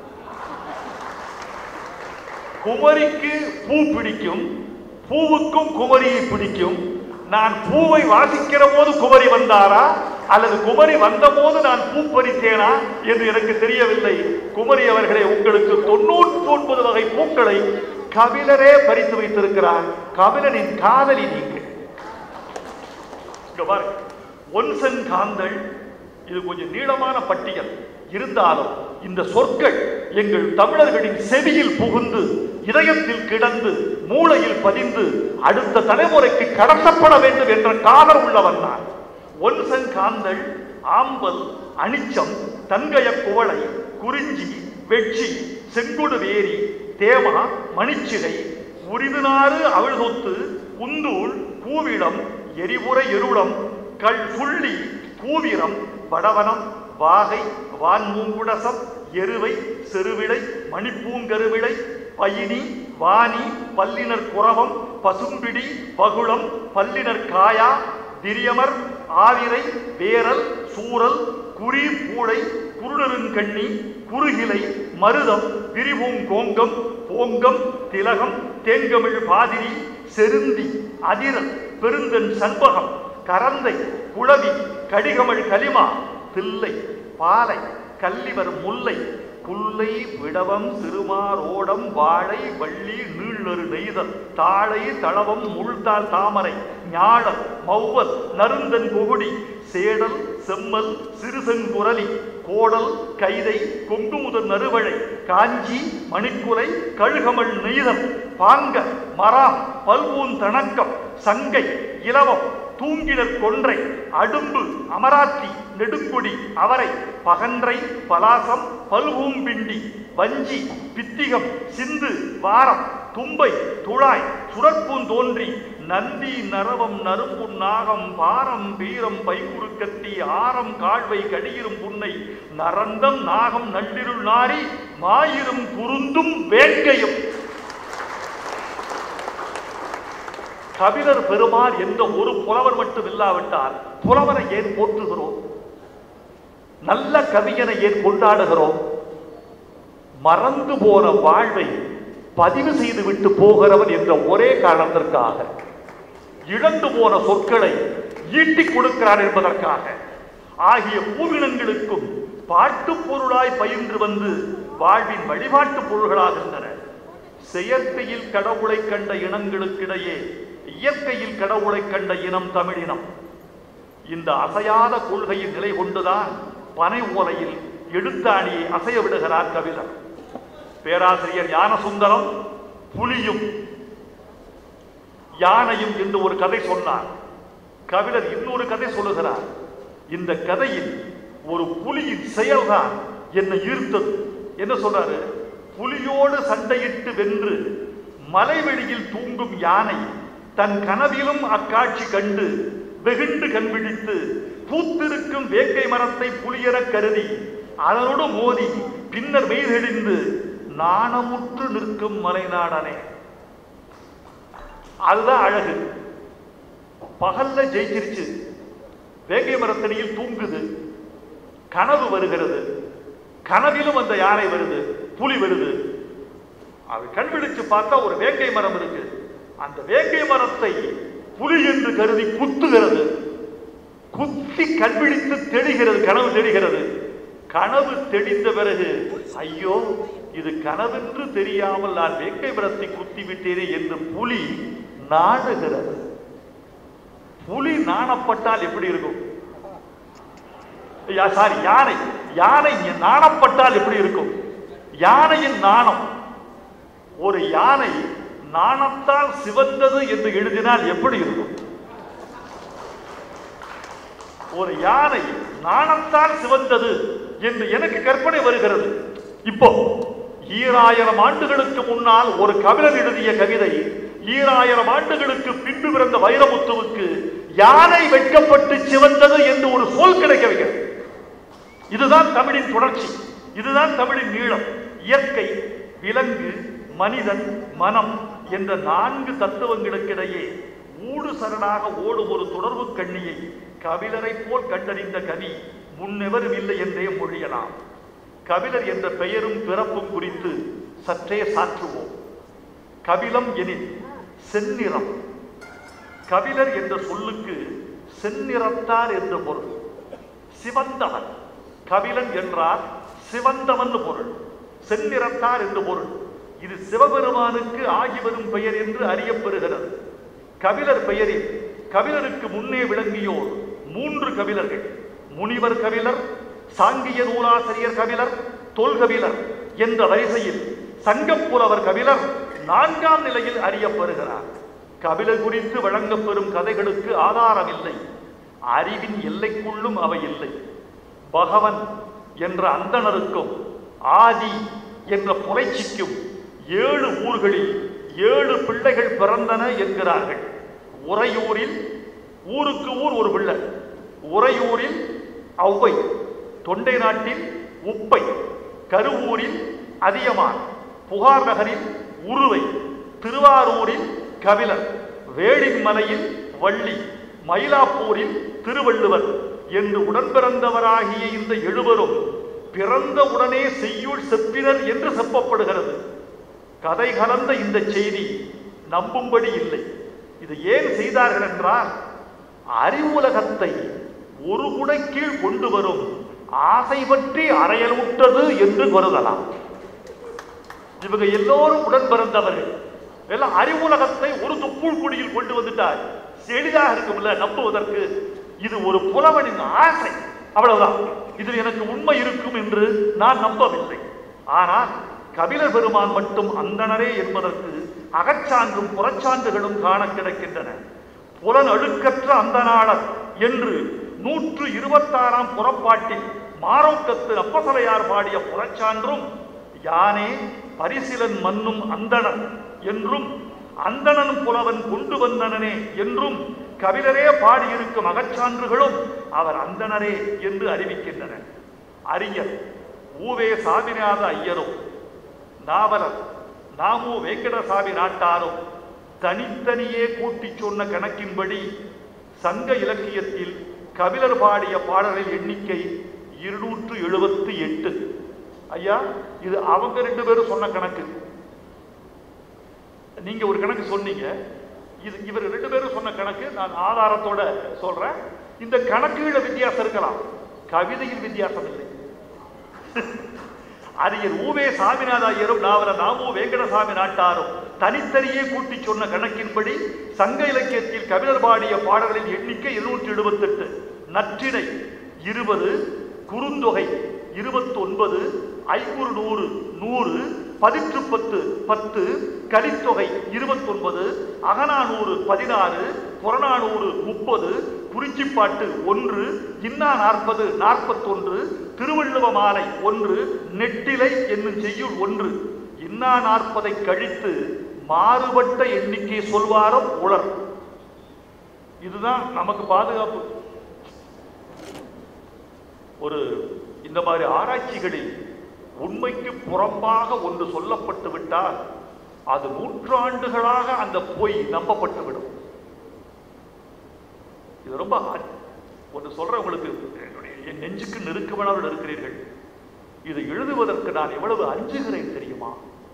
குமரிக்கு பூ பிடிக்கும் பூவுக்கும் குமரியை பிடிக்கும் நான் பூவை வாசிக்கிற போது குமரி வந்தாரா அல்லது குமரி வந்த போது நான் பூ பறித்தேனா என்று எனக்கு தெரியவில்லை குமரி அவர்களே உங்களுக்கு தொண்ணூற்றி ஒன்பது வகை பூக்களை கபிலரே பறித்து வைத்திருக்கிறார் கபிலனின் காதலி நீங்கள் இங்க பாருங்க ஒன்சன் காந்தல் இது கொஞ்சம் நீளமான பட்டியல் இருந்தாலும் இந்த சொற்கள் எங்கள் தமிழர்களின் செவியில் புகுந்து இதயத்தில் கிடந்து மூளையில் பதிந்து அடுத்த தலைமுறைக்கு கடத்தப்பட வேண்டும் என்ற காதல் உள்ளவன் நான் ஒன்சன் காந்தல் ஆம்பல் அனிச்சம் தங்கய குவளை குறிஞ்சி வெட்சி செங்குடு வேரி தேமா மணிச்சிகை உரிதுநாறு அவிழ்தொத்து குந்தூள் கூவிடம் எரிபுரை எருளம் கல் புள்ளி கூவிரம் வடவனம் வாகை வான்மூங்குடசம் எருவை செருவிளை மணிப்பூங்கருவிளை பயனி வாணி பல்லினர் குரவம் பசும்பிடி பகுளம் பல்லினர் காயா திரியமர் ஆவிரை வேரல் சூரல் குறி பூளை குருடருங்கண்ணி குறுகிலை மருதம் விரிபூங்கோங்கம் போங்கம் திலகம் தேங்கமிழ் பாதிரி செருந்தி அதிரல் பெருந்தன் சண்பகம் கரந்தை குளவி கடிகமழ் கலிமா தில்லை பாலை கல்லிவர் முல்லை புல்லை விடவம் சிறுமாரோடம் வாழை வள்ளி நீள்ளொரு நெய்தல் தாழை தளவம் முள்தாள் தாமரை ஞாழல் மௌவல் நருந்தன் கொகுடி சேடல் செம்மல் சிறுசெங்குரலி கோடல் கைதை கொங்குமுதல் நறுவழை காஞ்சி மணிக்குலை கழுகமள் நெய்தல் பாங்க மராம் பல்வூன் தணக்கம் சங்கை இலவம் தூங்கிடர் கொன்றை அடும்பு அமராத்தி நெடுங்குடி அவரை பகன்றை பலாசம் பல்வூம்பிண்டி வஞ்சி பித்திகம் சிந்து வாரம் தும்பை துழாய் சுடற்பூன் தோன்றி நந்தி நரவம் நறும்புன் நாகம் பாரம் வீரம் பைகுறுக்கத்தி ஆரம் காழ்வை கடியிரும் புன்னை நரந்தம் நாகம் நள்ளிருள் நாரி மாயிரும் குருந்தும் வேட்கையும் கபிலர் பெருமாள் என்ற ஒரு புலவர் மட்டும் இல்லாவிட்டால் புலவரை ஏன் போற்றுகிறோம் நல்ல கவியனை ஏன் கொண்டாடுகிறோம் மறந்து போன வாழ்வை பதிவு செய்து விட்டு போகிறவன் என்ற ஒரே காரணத்திற்காக இழந்து போன சொற்களை ஈட்டிக் கொடுக்கிறான் என்பதற்காக ஆகிய மூவினங்களுக்கும் பாட்டு பொருளாய் பயின்று வந்து வாழ்வின் வழிபாட்டு பொருள்களாகின்றன செயற்கையில் கடவுளை கண்ட இனங்களுக்கிடையே இயற்கையில் கடவுளை கண்ட இனம் தமிழினம் இந்த அசையாத கொள்கையின் நிலை கொண்டுதான் பனை ஓலையில் எழுத்தாணியை அசைய விடுகிறார் கபிலர் பேராசிரியர் ஞானசுந்தரம் புலியும் யானையும் என்று ஒரு கதை சொன்னார் கபிலர் இன்னொரு கதை சொல்லுகிறார் இந்த கதையில் ஒரு புலியின் செயல்தான் என்னை ஈர்த்தது என்ன சொல்றாரு புலியோடு சண்டையிட்டு வென்று மலைவெளியில் தூங்கும் யானை தன் கனவிலும் அக்காட்சி கண்டு வெகுண்டு கண்பிடித்து பூத்திருக்கும் வேங்கை மரத்தை புலியெனக் கருதி அதனோடு மோதி பின்னர் மெய்தெளிந்து நாணமுற்று நிற்கும் மலைநாடனே அதுதான் அழகு பகல்ல ஜெயிச்சிருச்சு வேங்கை மரத்தடியில் தூங்குது கனவு வருகிறது கனவிலும் அந்த யானை வருது புலி வருது அது கண் விழிச்சு பார்த்தா ஒரு வேங்கை மரம் இருக்கு அந்த வேங்கை மரத்தை புலி என்று கருதி குத்துகிறது குத்தி கண்பிடித்து தெளிகிறது கனவு தெளிகிறது கனவு தெளிந்த பிறகு ஐயோ இது கனவென்று தெரியாமல் நான் வேங்கை மரத்தை குத்தி விட்டேனே என்று புலி நாடுகிறது புலி நாணப்பட்டால் எப்படி இருக்கும் யா- சாரி யானை யானை நாணப்பட்டால் எப்படி இருக்கும் யானையின் நாணம் ஒரு யானை நாணத்தால் சிவந்தது என்று எழுதினால் எப்படி இருக்கும் ஒரு யானை நாணத்தால் சிவந்தது என்று எனக்கு கற்பனை வருகிறது இப்போ ஈராயிரம் ஆண்டுகளுக்கு முன்னால் ஒரு கவிஞர் எழுதிய கவிதை ஈராயிரம் ஆண்டுகளுக்கு பின்பு பிறந்த வைரமுத்துவுக்கு யானை வெட்கப்பட்டு சிவந்தது என்று ஒரு சொல் கிடைக்கவில்லை இதுதான் தமிழின் தொடர்ச்சி இதுதான் தமிழின் நீளம் இயற்கை விலங்கு மனிதன் மனம் என்ற நான்கு தத்துவங்களுக்கிடையே ஊடு சரணாக ஓடும் ஒரு தொடர்பு கண்ணியை கபிலரைப் போல் கண்டறிந்த கவி முன்னெவரும் இல்லை என்றே மொழியலாம் கபிலர் என்ற பெயரும் பிறப்பும் குறித்து சற்றே சாற்றுவோம் கபிலம் எனில் செந்நிறம் கபிலர் என்ற சொல்லுக்கு செந்நிறத்தார் என்ற பொருள் சிவந்தவன் கபிலன் என்றால் சிவந்தவன் பொருள் செந்நிறத்தார் என்று பொருள் இது சிவபெருமானுக்கு ஆகி வரும் பெயர் என்று அறியப்பெறுகிறது கபிலர் பெயரில் கபிலருக்கு முன்னே விளங்கியோர் மூன்று கபிலர்கள் முனிவர் கபிலர் சாங்கிய நூலாசிரியர் கபிலர் தொல்கபிலர் என்ற வரிசையில் சங்கப்புலவர் கபிலர் நான்காம் நிலையில் அறியப்பெறுகிறார் கபிலர் குறித்து வழங்கப்பெறும் கதைகளுக்கு ஆதாரம் இல்லை அறிவின் எல்லைக்குள்ளும் அவை இல்லை பகவன் என்ற அந்தணருக்கும் ஆதி என்ற புலைச்சிக்கும் ஏழு ஊர்களில் ஏழு பிள்ளைகள் பிறந்தன என்கிறார்கள் உறையூரில் ஊருக்கு ஊர் ஒரு பிள்ளை உறையூரில் ஔவை தொண்டை நாட்டில் உப்பை கருவூரில் அதியமான் புகார் நகரில் உருவை திருவாரூரில் கபிலர் வேளின் மலையில் வள்ளி மயிலாப்பூரில் திருவள்ளுவர் என்று உடன்பிறந்தவராகிய இந்த எழுவரும் பிறந்த உடனே செய்யுள் செப்பினர் என்று செப்பப்படுகிறது கதை கலந்த இந்த செய்தி நம்பும்படி இல்லை இது ஏன் செய்தார்கள் என்றால் அறிவுலகத்தை ஒரு குடை கீழ் கொண்டு வரும் ஆசை பற்றி அறையலுற்றது என்று கருதலாம் இவங்க எல்லோரும் உடன் பிறந்தவர்கள் எல்லாம் அறிவுலகத்தை ஒரு துப்புள் குடியில் கொண்டு வந்துட்டார் எளிதாக இருக்கும்ல நம்புவதற்கு இது ஒரு புலவனின் ஆசை அவ்வளவுதான் இதில் எனக்கு உண்மை இருக்கும் என்று நான் நம்பவில்லை ஆனால் கபிலர் பெருமான் மட்டும் அந்தணரே என்பதற்கு அகச்சான்றும் புறச்சான்றுகளும் காண கிடைக்கின்றன புலன் அழுக்கற்ற அந்தநாளர் என்று நூற்று இருபத்தாறாம் புறப்பாட்டில் மாரோக்கத்து அப்பசலையார் பாடிய புறச்சான்றும் யானே பரிசிலன் மன்னும் அந்தணன் என்றும் அந்தணன் புலவன் கொண்டு வந்தனனே என்றும் கபிலரே பாடியிருக்கும் அகச்சான்றுகளும் அவர் அந்தணரே என்று அறிவிக்கின்றன அறிஞர் ஊவே சாமிநாத ஐயரும் நாவலர் நாமு வெங்கடசாமி நாட்டாரும் தனித்தனியே கூட்டிச் சொன்ன கணக்கின்படி சங்க இலக்கியத்தில் கபிலர் பாடிய பாடல்களின் எண்ணிக்கை இருநூற்று எழுபத்தி எட்டு ஐயா இது அவங்க ரெண்டு பேரும் சொன்ன கணக்கு நீங்க ஒரு கணக்கு சொன்னீங்க இது இவர் ரெண்டு பேரும் சொன்ன கணக்கு நான் ஆதாரத்தோட சொல்றேன் இந்த கணக்குகள வித்தியாசம் இருக்கலாம் கவிதையில் வித்தியாசம் இல்லை அறிஞர் ஊவே சாமிநாத ஐயரும் நாவல நாமு வெங்கடசாமி நாட்டாரும் தனித்தனியே கூட்டி சொன்ன கணக்கின்படி சங்க இலக்கியத்தில் கபிலர் பாடிய பாடல்களின் எண்ணிக்கை இருநூற்றி எழுபத்தெட்டு நற்றிணை இருபது குறுந்தொகை இருபத்தொன்பது ஐநூறு நூறு நூறு பதிற்று பத்து பத்து கலித்தொகை இருபத்தொன்பது அகநானூறு பதினாறு புறநானூறு முப்பது குறிஞ்சிப்பாட்டு ஒன்று இன்னா நாற்பது நாற்பத்தொன்று திருவள்ளுவ மாலை ஒன்று நெட்டிலை என்னும் செய்யுள் ஒன்று இன்னா நாற்பதை கழித்து மாறுபட்ட எண்ணிக்கை சொல்வாரம் உளர் இதுதான் நமக்கு பாதுகாப்பு ஒரு இந்த மாதிரி ஆராய்ச்சிகளில் உண்மைக்கு புறம்பாக ஒன்று சொல்லப்பட்டு விட்டால் அது நூற்றாண்டுகளாக அந்த பொய் நம்பப்பட்டு விடும் இது ரொம்ப ஆ- ஒன்று சொல்றேன் உங்களுக்கு என்னுடைய என் நெஞ்சுக்கு நெருக்கமானவர்கள் இருக்கிறீர்கள் இதை எழுதுவதற்கு நான் எவ்வளவு அஞ்சுகிறேன் தெரியுமா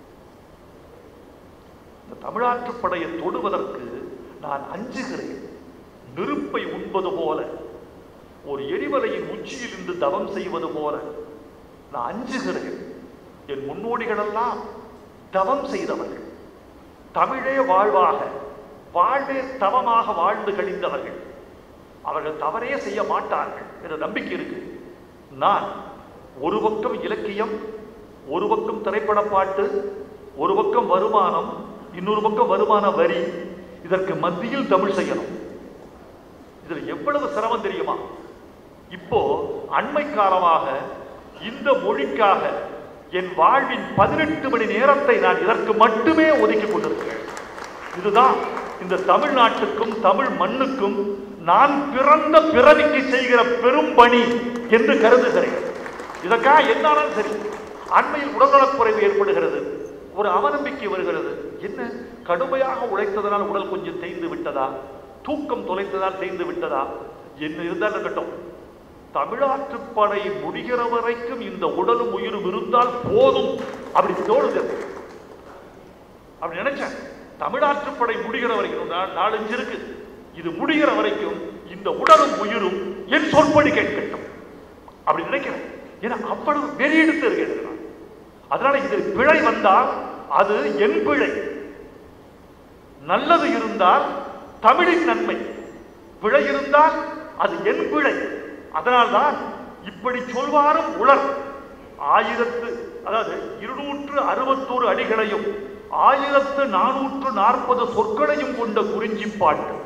இந்த தமிழாற்றுப் படையை தொடுவதற்கு நான் அஞ்சுகிறேன் நெருப்பை உண்பது போல ஒரு எரிமலையின் உச்சியில் இருந்து தவம் செய்வது போல நான் அஞ்சுகிறேன் என் முன்னோடிகளெல்லாம் தவம் செய்தவர்கள் தமிழே வாழ்வாக வாழ்வே தவமாக வாழ்ந்து கழிந்தவர்கள் அவர்கள் தவறே செய்ய மாட்டார்கள் என்ற நம்பிக்கை இருக்கு நான் ஒரு பக்கம் இலக்கியம் ஒரு பக்கம் திரைப்பட பாட்டு ஒரு பக்கம் வருமானம் இன்னொரு பக்கம் வருமான வரி இதற்கு மத்தியில் தமிழ் செய்யணும் இதுல எவ்வளவு சிரமம் தெரியுமா இப்போ அண்மை காலமாக இந்த மொழிக்காக என் வாழ்வின் பதினெட்டு மணி நேரத்தை நான் இதற்கு மட்டுமே ஒதுக்கி கொண்டிருக்கிறேன் இதுதான் இந்த தமிழ்நாட்டுக்கும் தமிழ் மண்ணுக்கும் நான் பிறந்த பிறவிக்கு செய்கிற பெரும் பணி என்று கருதுகிறேன் இதற்காக என்னாலும் சரி அண்மையில் உடல்நலக்குறைவு ஏற்படுகிறது ஒரு அவநம்பிக்கை வருகிறது என்ன கடுமையாக உழைத்ததனால் உடல் கொஞ்சம் தேய்ந்து விட்டதா தூக்கம் தொலைத்ததால் தேய்ந்து விட்டதா என்ன இருந்தால் இருக்கட்டும் தமிழாற்றுப்படை முடிகிற வரைக்கும் இந்த உடலும் உயிரும் இருந்தால் போதும் அப்படி தோணுது அப்படி நினைச்சேன் தமிழாற்றுப்படை முடிகிற வரைக்கும் இன்னும் நா- நாலஞ்சு இருக்கு இது முடிகிற வரைக்கும் இந்த உடலும் உயிரும் என் சொற்படி கேட்கட்டும் அப்படி நினைக்கிறேன் ஏன்னா அவ்வளவு வெறியெடுத்து இருக்கிறது நான். அதனால இதில் பிழை வந்தால் அது என் பிழை நல்லது இருந்தால் தமிழின் நன்மை பிழை இருந்தால் அது என் பிழை அதனால்தான் இப்படி சொல்வாரும் உலர் ஆயிரத்து அதாவது இருநூற்று அறுபத்தோரு அடிகளையும் ஆயிரத்து நானூற்று நாற்பது சொற்களையும் கொண்ட குறிஞ்சி பாட்டு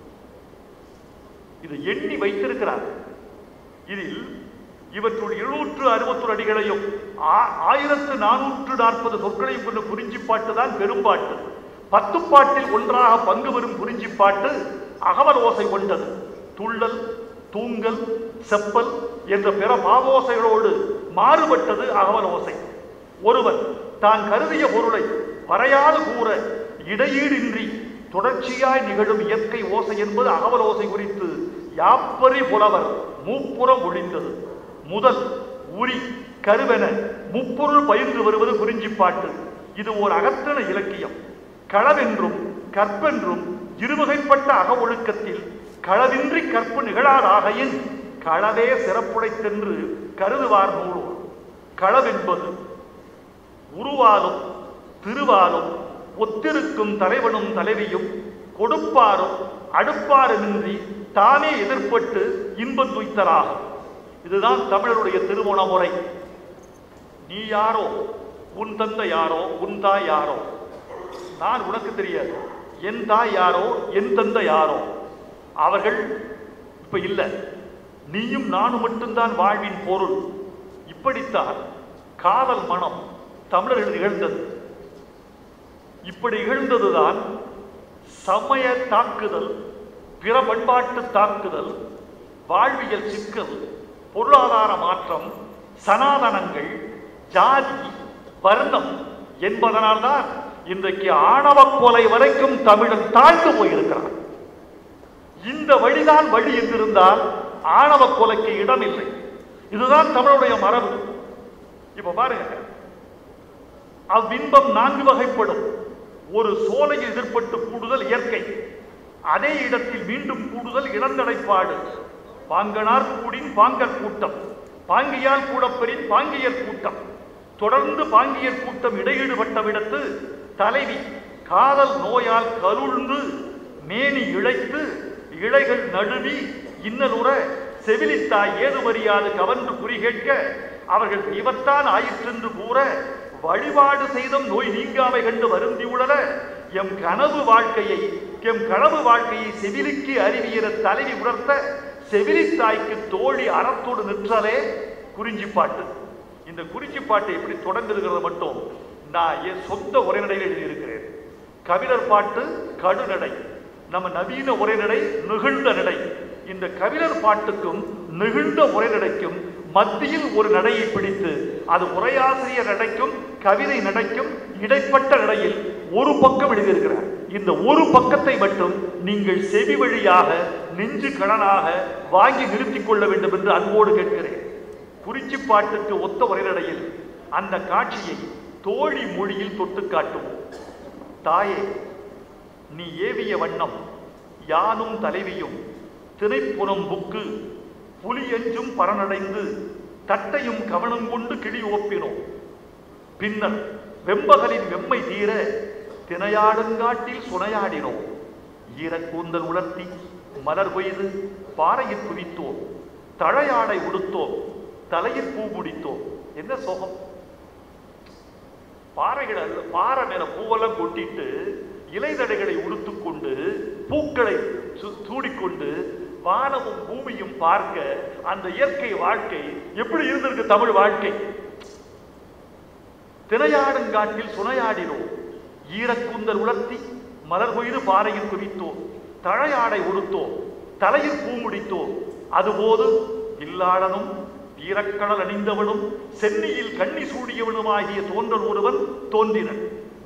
இது எண்ணி வைத்திருக்கிறார் இதில் இவற்றுள் இருநூற்று அறுபத்தொரு அடிகளையும் ஆ- ஆயிரத்து நானூற்று நாற்பது சொற்களையும் கொண்ட குறிஞ்சி பாட்டு தான் பெரும்பாட்டு பத்து பாட்டில் ஒன்றாக பங்கு பெறும் குறிஞ்சி பாட்டு அகவல் ஓசை கொண்டது துள்ளல் தூங்கல் செப்பல் என்ற பிற பாவோசைகளோடு மாறுபட்டது அகவல் ஓசை ஒருவன் தான் கருதிய பொருளை வரையாது கூற இடையீடின்றி தொடர்ச்சியாய் நிகழும் இயற்கை ஓசை என்பது அகவல் ஓசை குறித்து யாப்பரி புலவர் மூப்புறம் ஒழிந்தது முதல் உரி கருவென முப்பொருள் பயின்று வருவது குறிஞ்சிப்பாட்டு இது ஓர் அகத்தன இலக்கியம் களவென்றும் கற்பென்றும் இருவகைப்பட்ட அக ஒழுக்கத்தில் களவின்றி கற்பு நிகழாதாகையின் களவே சிறப்புடைத்தென்று கருதுவார் நூலோர் களவென்பது உருவாலும் திருவாலும் ஒத்திருக்கும் தலைவனும் தலைவியும் கொடுப்பாரும் அடுப்பாருமின்றி தானே எதிர்ப்பட்டு இன்பம் துய்த்தலாகும் இதுதான் தமிழருடைய திருமண முறை நீ யாரோ உன் தந்தை யாரோ உன் தாய் யாரோ நான் உனக்கு தெரியாது என் தாய் யாரோ என் தந்தை யாரோ அவர்கள் இப்ப இல்ல நீயும் நானும் மட்டும்தான் வாழ்வின் பொருள் இப்படித்தான் காதல் மனம் தமிழர்கள் நிகழ்ந்தது இப்படி நிகழ்ந்ததுதான் சமய தாக்குதல் பிற பண்பாட்டு தாக்குதல் வாழ்வியல் சிக்கல் பொருளாதார மாற்றம் சனாதனங்கள் ஜாதி வர்ணம் என்பதனால்தான் இன்றைக்கு ஆணவ கொலை வரைக்கும் தமிழன் தாழ்ந்து போயிருக்கிறான் இந்த வழிதான் வழி என்றிருந்தால் ஆணவ கொலைக்கு இடம் இல்லை இதுதான் தமிழுடைய மரபு இப்ப பாருங்க அவ்வின்பம் நான்கு வகைப்படும் ஒரு சோலையில் எதிர்ப்பட்டு கூடுதல் இயற்கை அதே இடத்தில் மீண்டும் கூடுதல் இளந்தடைப்பாடு பாங்கனார் கூடின் பாங்கர் கூட்டம் பாங்கியால் கூடப்பெறின் பாங்கியர் கூட்டம் தொடர்ந்து பாங்கியர் கூட்டம் இடையீடுபட்ட விடத்து தலைவி காதல் நோயால் கருழ்ந்து மேனி இழைத்து இழைகள் நழுவி இன்னலுற செவிலித்தாய் ஏதுமறியாது கவர்ந்து குறிகேட்க அவர்கள் தெய்வத்தான் ஆயிற்றென்று கூற வழிபாடு செய்தும் நோய் நீங்காமை கண்டு வருந்தி உளர எம் கனவு வாழ்க்கையை எம் கனவு வாழ்க்கையை செவிலிக்கு அறிவியற தலைவி உணர்த்த செவிலித்தாய்க்கு தோழி அறத்தோடு நிற்றலே குறிஞ்சிப்பாட்டு இந்த குறிஞ்சிப்பாட்டு எப்படி தொடங்குகிறது மட்டும் நான் என் சொந்த உரைநடையில் எழுதியிருக்கிறேன் கபிலர் பாட்டு கடுநடை நம்ம நவீன உரைநடை நெகிழ்ந்த நடை இந்த கபிலர் பாட்டுக்கும் நெகிழ்ந்த உரைநடைக்கும் மத்தியில் ஒரு நடையை பிடித்து அது உரையாசிரியர் நடைக்கும் கவிதை நடைக்கும் இடைப்பட்ட நடையில் ஒரு பக்கம் எழுதியிருக்கிறார் இந்த ஒரு பக்கத்தை மட்டும் நீங்கள் செவி வழியாக நெஞ்சு கடனாக வாங்கி நிறுத்திக் கொள்ள வேண்டும் என்று அன்போடு கேட்கிறேன் குறிச்சி பாட்டுக்கு ஒத்த உரைநடையில் அந்த காட்சியை தோழி மொழியில் தொட்டு காட்டுவோம் தாயே நீ ஏவிய வண்ணம் யானும் தலைவியும் திரைப்புறம் புக்கு புலியெஞ்சும் பரனடைந்து தட்டையும் கவனம் கொண்டு கிளி ஓப்பினோம் பின்னர் வெம்பகலின் வெம்மை தீர தினையாடுங்காட்டில் சுனையாடினோம் ஈரக்கூந்தல் உலர்த்தி மலர் கொய்து பாறையில் குதித்தோம் தழையாடை உடுத்தோம் தலையில் பூ முடித்தோம் என்ன சோகம் பாறைகள் அல்ல பாறை மேல பூவெல்லாம் கொட்டிட்டு இலைதடைகளை உடுத்துக்கொண்டு பூக்களை சு- சூடிக்கொண்டு வானமும் பூமியும் பார்க்க அந்த இயற்கை வாழ்க்கை எப்படி இருந்திருக்கு தமிழ் வாழ்க்கை திரையாடுங்காட்டில் சுனையாடினோம் ஈரக்கூந்தல் உலர்த்தி மலர் கொய்து பாறையில் குவித்தோம் தழையாடை உடுத்தோம் தலையில் பூ முடித்தோம் அதுபோது இல்லாளனும் ஈரக்கடல் அணிந்தவனும் சென்னியில் கண்ணி சூடியவனுமாகிய தோன்றல் ஒருவன் தோன்றினன்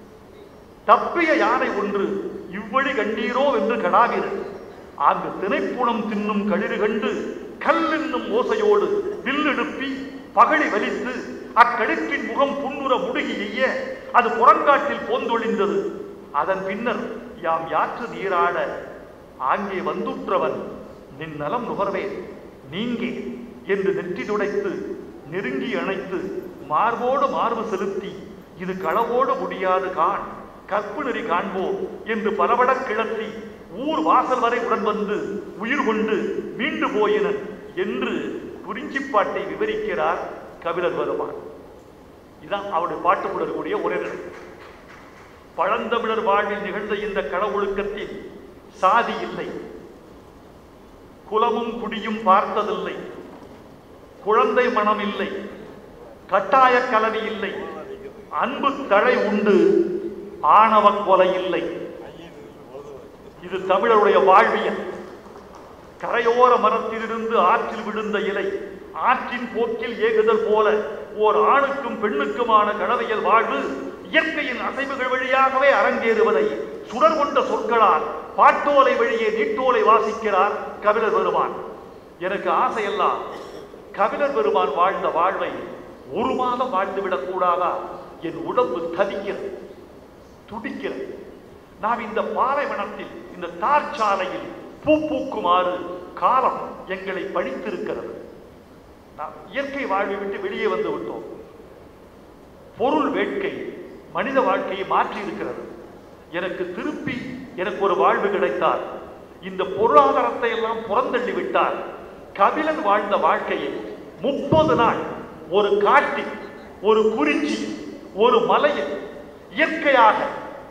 தப்பிய யானை ஒன்று இவ்வழி கண்டீரோ என்று கடாவினன் அங்கு திணைப்புணம் தின்னும் களிறு கண்டு கல் என்னும் ஓசையோடு வில்லெழுப்பி பகழி வலித்து அக்கழுற்றின் முகம் புன்னுற முடுகி எய்ய அது புறங்காட்டில் போந்தொழிந்தது அதன் பின்னர் யாம் யாற்று நீராட ஆங்கே வந்துற்றவன் நின் நலம் நுகர்வேன் நீங்கே என்று நெற்றி துடைத்து நெருங்கி அணைத்து மார்போடு மார்பு செலுத்தி இது களவோடு முடியாது காண் கற்பு நெறி காண்போம் என்று பலபடக் கிளத்தி ஊர் வாசல் வரை உடன் வந்து உயிர் கொண்டு மீண்டு போயினன் என்று குறிஞ்சிப்பாட்டை விவரிக்கிறார் கபிலர் வருமான் இதான் அவருடைய பாட்டுக்குள்ள இருக்கக்கூடிய ஒரே நிலை பழந்தமிழர் வாழ்வில் நிகழ்ந்த இந்த களவொழுக்கத்தில் சாதி இல்லை குலமும் குடியும் பார்த்ததில்லை குழந்தை மனம் இல்லை கட்டாய கலவி இல்லை அன்பு தழை உண்டு ஆணவ கொலை இல்லை இது தமிழருடைய வாழ்வியல் கரையோர மரத்திலிருந்து ஆற்றில் விழுந்த இலை ஆற்றின் போக்கில் ஏகுதல் போல ஓர் ஆணுக்கும் பெண்ணுக்குமான கடவையல் வாழ்வு இயற்கையின் அசைவுகள் வழியாகவே அரங்கேறுவதை சுடர் கொண்ட சொற்களால் பாட்டோலை வழியே நீட்டோலை வாசிக்கிறார் கபிலர் பெருமான் எனக்கு ஆசையெல்லாம் கபிலர் பெருமான் வாழ்ந்த வாழ்வை ஒரு மாதம் வாழ்ந்துவிடக் கூடாதா என் உடம்பு தவிக்கிறது துடிக்கிறது நாம் இந்த பாலைவனத்தில் இந்த தார் சாலையில் பூ பூக்குமாறு காலம் எங்களை பழித்திருக்கிறது நாம் இயற்கை வாழ்வை விட்டு வெளியே வந்து விட்டோம் பொருள் வேட்கை மனித வாழ்க்கையை மாற்றி இருக்கிறது எனக்கு திருப்பி எனக்கு ஒரு வாழ்வு கிடைத்தால் இந்த பொருளாதாரத்தை எல்லாம் புறந்தள்ளி விட்டால் கபிலன் வாழ்ந்த வாழ்க்கையை முப்பது நாள் ஒரு காட்டில் ஒரு குறிச்சி ஒரு மலையில் இயற்கையாக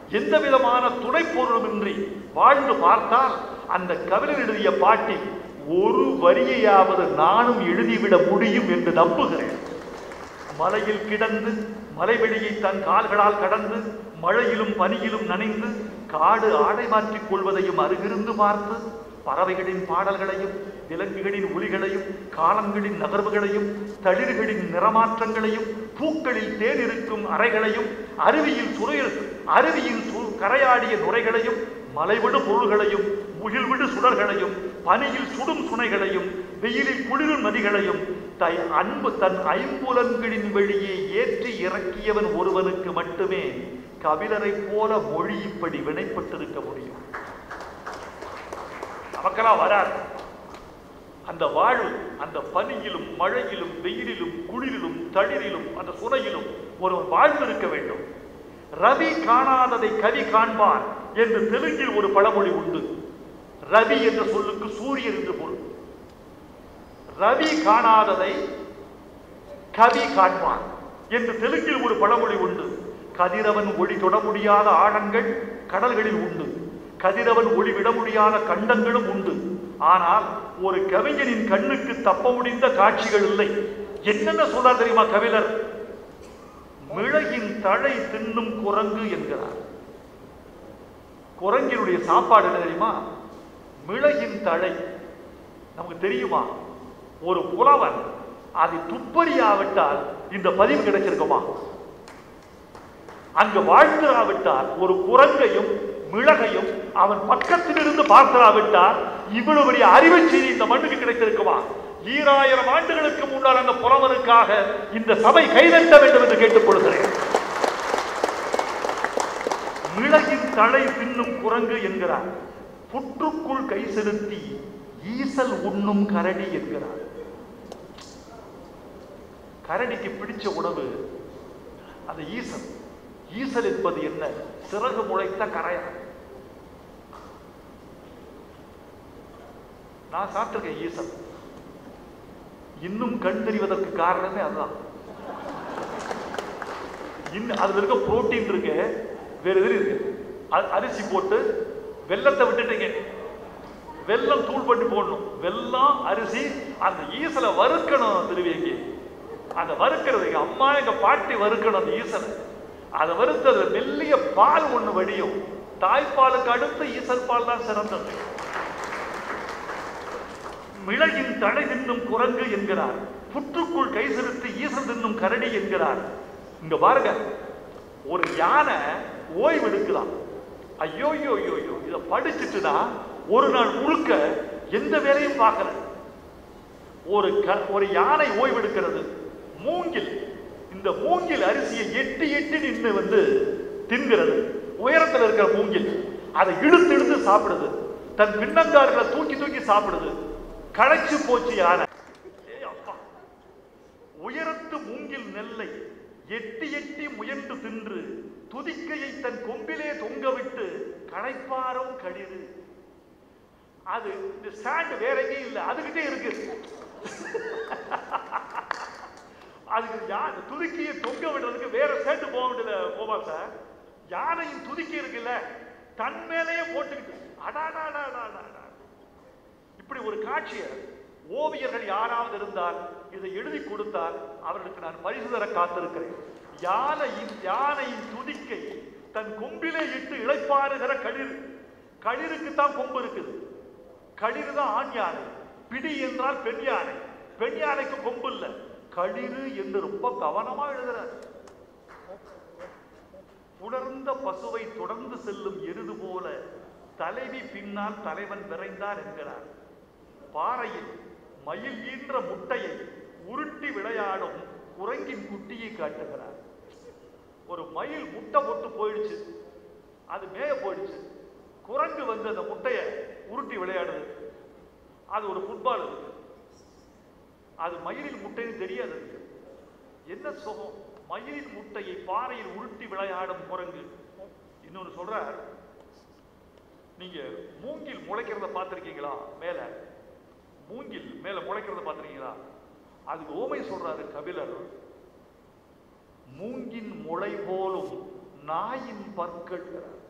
எந்த விதமான துணை பொருளுமின்றி வாழ்ந்து பார்த்தால் அந்த கவிஞர் எழுதிய பாட்டில் ஒரு வரியையாவது நானும் எழுதிவிட முடியும் என்று நம்புகிறேன் மலையில் கிடந்து மலைவெளியை தன் கால்களால் கடந்து மழையிலும் பனியிலும் நனைந்து காடு ஆடை மாற்றிக் கொள்வதையும் அருகிருந்து பார்த்து பறவைகளின் பாடல்களையும் விலங்குகளின் ஒலிகளையும் காலங்களின் நகர்வுகளையும் தளிர்களின் நிறமாற்றங்களையும் பூக்களில் தேன் இருக்கும் அறைகளையும் அருவியில் சுரையில் அருவியின் சு- கரையாடிய நுரைகளையும் மலைவிடு பொருள்களையும் முகில்விடு சுடர்களையும் பனியில் சுடும் சுனைகளையும் வெயிலில் குளிரும் நதிகளையும் தை அன்பு தன் ஐம்புலன்களின் வெளியே ஏற்றி இறக்கியவன் ஒருவனுக்கு மட்டுமே கபிலரைப் போல மொழி இப்படி வினைப்பட்டிருக்க முடியும் நமக்கெல்லாம் வராது அந்த வாழ்வு அந்த பனியிலும் மழையிலும் வெயிலிலும் குளிரிலும் தளிரிலும் அந்த சுனையிலும் ஒருவன் வாழ்ந்திருக்க வேண்டும் ரவி காணாததை கவி காண்பான் என்று தெலுங்கில் ஒரு பழமொழி உண்டு ரவி என்ற சொல்லுக்கு சூரியன் என்று பொருள் ரவி காணாததை கவி காண்பான் என்று தெலுங்கில் ஒரு பழமொழி உண்டு கதிரவன் ஒளி தொட முடியாத ஆழங்கள் கடல்களில் உண்டு கதிரவன் ஒளி விட முடியாத கண்டங்களும் உண்டு ஆனால் ஒரு கவிஞனின் கண்ணுக்கு தப்ப முடிந்த காட்சிகள் இல்லை என்னென்ன சொல்றார் தெரியுமா கவிஞர் மிளகின் தழை தின்னும் குரங்கு என்கிறார் குரங்கினுடைய சாப்பாடு என்ன தெரியுமா மிளகின் தழை நமக்கு தெரியுமா ஒரு புலவன் அதை துப்பறியாவிட்டால் இந்த பதிவு கிடைச்சிருக்குமா அங்கு வாழ்ந்திராவிட்டால் ஒரு குரங்கையும் மிளகையும் அவன் பக்கத்திலிருந்து பார்த்திராவிட்டால் இவ்வளவு பெரிய அறிவை செய்தி இந்த மண்ணுக்கு கிடைத்திருக்குமா ஈராயிரம் ஆண்டுகளுக்கு முன்னால் அந்த புலவனுக்காக இந்த சபை கைதட்ட வேண்டும் என்று கேட்டுக் கொள்கிறேன் மிளகின் தலை தின்னும் குரங்கு என்கிறார் புற்றுக்குள் கை செலுத்தி ஈசல் உண்ணும் கரடி என்கிறார் கரடிக்கு பிடிச்ச உணவு அந்த ஈசல் ஈசல் என்பது என்ன சிறகு முளைத்த கரையான் நான் சாப்பிட்டிருக்கேன் ஈசல் இன்னும் கண் தெரிவதற்கு காரணமே அதுதான் இன்னும் அதுல இருக்க புரோட்டீன் இருக்கு வேற எதிரி இருக்கு அ- அரிசி போட்டு வெல்லத்தை விட்டுட்டீங்க வெல்லம் தூள் பண்ணி போடணும் வெல்லம் அரிசி அந்த ஈசலை வறுக்கணும் திருவேங்கி அந்த வறுக்கிறது எங்க அம்மா எங்க பாட்டி வறுக்கணும் அந்த ஈசலை அதை வறுத்தது மெல்லிய பால் ஒண்ணு வடியும் தாய்ப்பாலுக்கு அடுத்து ஈசல் பால் தான் சிறந்தது மிளகின் தடை தின்னும் குரங்கு என்கிறார் புற்றுக்குள் கை செலுத்தி ஈசல் தின்னும் கரடி என்கிறார் இங்க பாருங்க ஒரு யானை ஓய்வு எடுக்கலாம் ஐயோ ஐயோ ஐயோ ஐயோ இதை படிச்சுட்டுனா ஒரு நாள் முழுக்க எந்த வேலையும் பார்க்கல ஒரு க- ஒரு யானை ஓய்வு எடுக்கிறது மூங்கில் இந்த மூங்கில் அரிசியை எட்டி எட்டி நின்று வந்து தின்கிறது உயரத்தில் இருக்கிற மூங்கில் அதை இழுத்து இழுத்து சாப்பிடுது தன் பின்னங்கால்களை தூக்கி தூக்கி சாப்பிடுது களைச்சு போச்சு யானை ஏய் அப்பா உயரத்து மூங்கில் நெல்லை எட்டி எட்டி முயன்று தின்று துதிக்கையை தன் கொம்பிலே தொங்கவிட்டு களைப்பாரும் களிறு அது இந்த ஸ்டாண்ட் வேற எங்கேயும் இல்லை அதுகிட்டே இருக்கு அதுக்கு யா- துதுக்கியை தொங்க விடுறதுக்கு வேற ஸ்டாண்டு போக வேண்டியது போவா சார் யானையின் துதுக்கி இருக்குல்ல தன் மேலேயே போட்டுக்கிட்டு அடாடாடாடாடா இப்படி ஒரு காட்சியை ஓவியர்கள் யாராவது இருந்தால் இதை எழுதி கொடுத்தால் அவர்களுக்கு நான் பரிசு தர காத்திருக்கிறேன் யானையின் யானையின் துதிக்கை தன் கொம்பிலே இட்டு இளைப்பாறுகிற களிர் களிருக்கு தான் கொம்பு இருக்குது களிறு தான் ஆண் யானை பிடி என்றால் பெண் யானை பெண் யானைக்கு கொம்பு இல்ல களிறு என்று ரொம்ப கவனமா எழுதுறார் புணர்ந்த பசுவை தொடர்ந்து செல்லும் எருது போல தலைவி பின்னால் தலைவன் விரைந்தார் என்கிறார் பாறையில் மயில் ஈன்ற முட்டையை உருட்டி விளையாடும் குரங்கின் குட்டியை காட்டுகிறார் ஒரு மயில் முட்டை போட்டு போயிடுச்சு அது மேய போயிடுச்சு குரங்கு வந்து அந்த முட்டையை உருட்டி விளையாடுது அது ஒரு ஃபுட்பால் இருக்கு அது மயிலின் முட்டைன்னு தெரியாது அதுக்கு. என்ன சுகம் மயிலின் முட்டையை பாறையில் உருட்டி விளையாடும் குரங்கு இன்னொன்னு சொல்றார் நீங்க மூங்கில் முளைக்கிறத பார்த்திருக்கீங்களா மேல மூங்கில் மேல முளைக்கிறத பார்த்திருக்கீங்களா அதுக்கு ஓமை சொல்றாரு கபிலர் மூங்கின் முளை போலும் நாயின் பற்கள்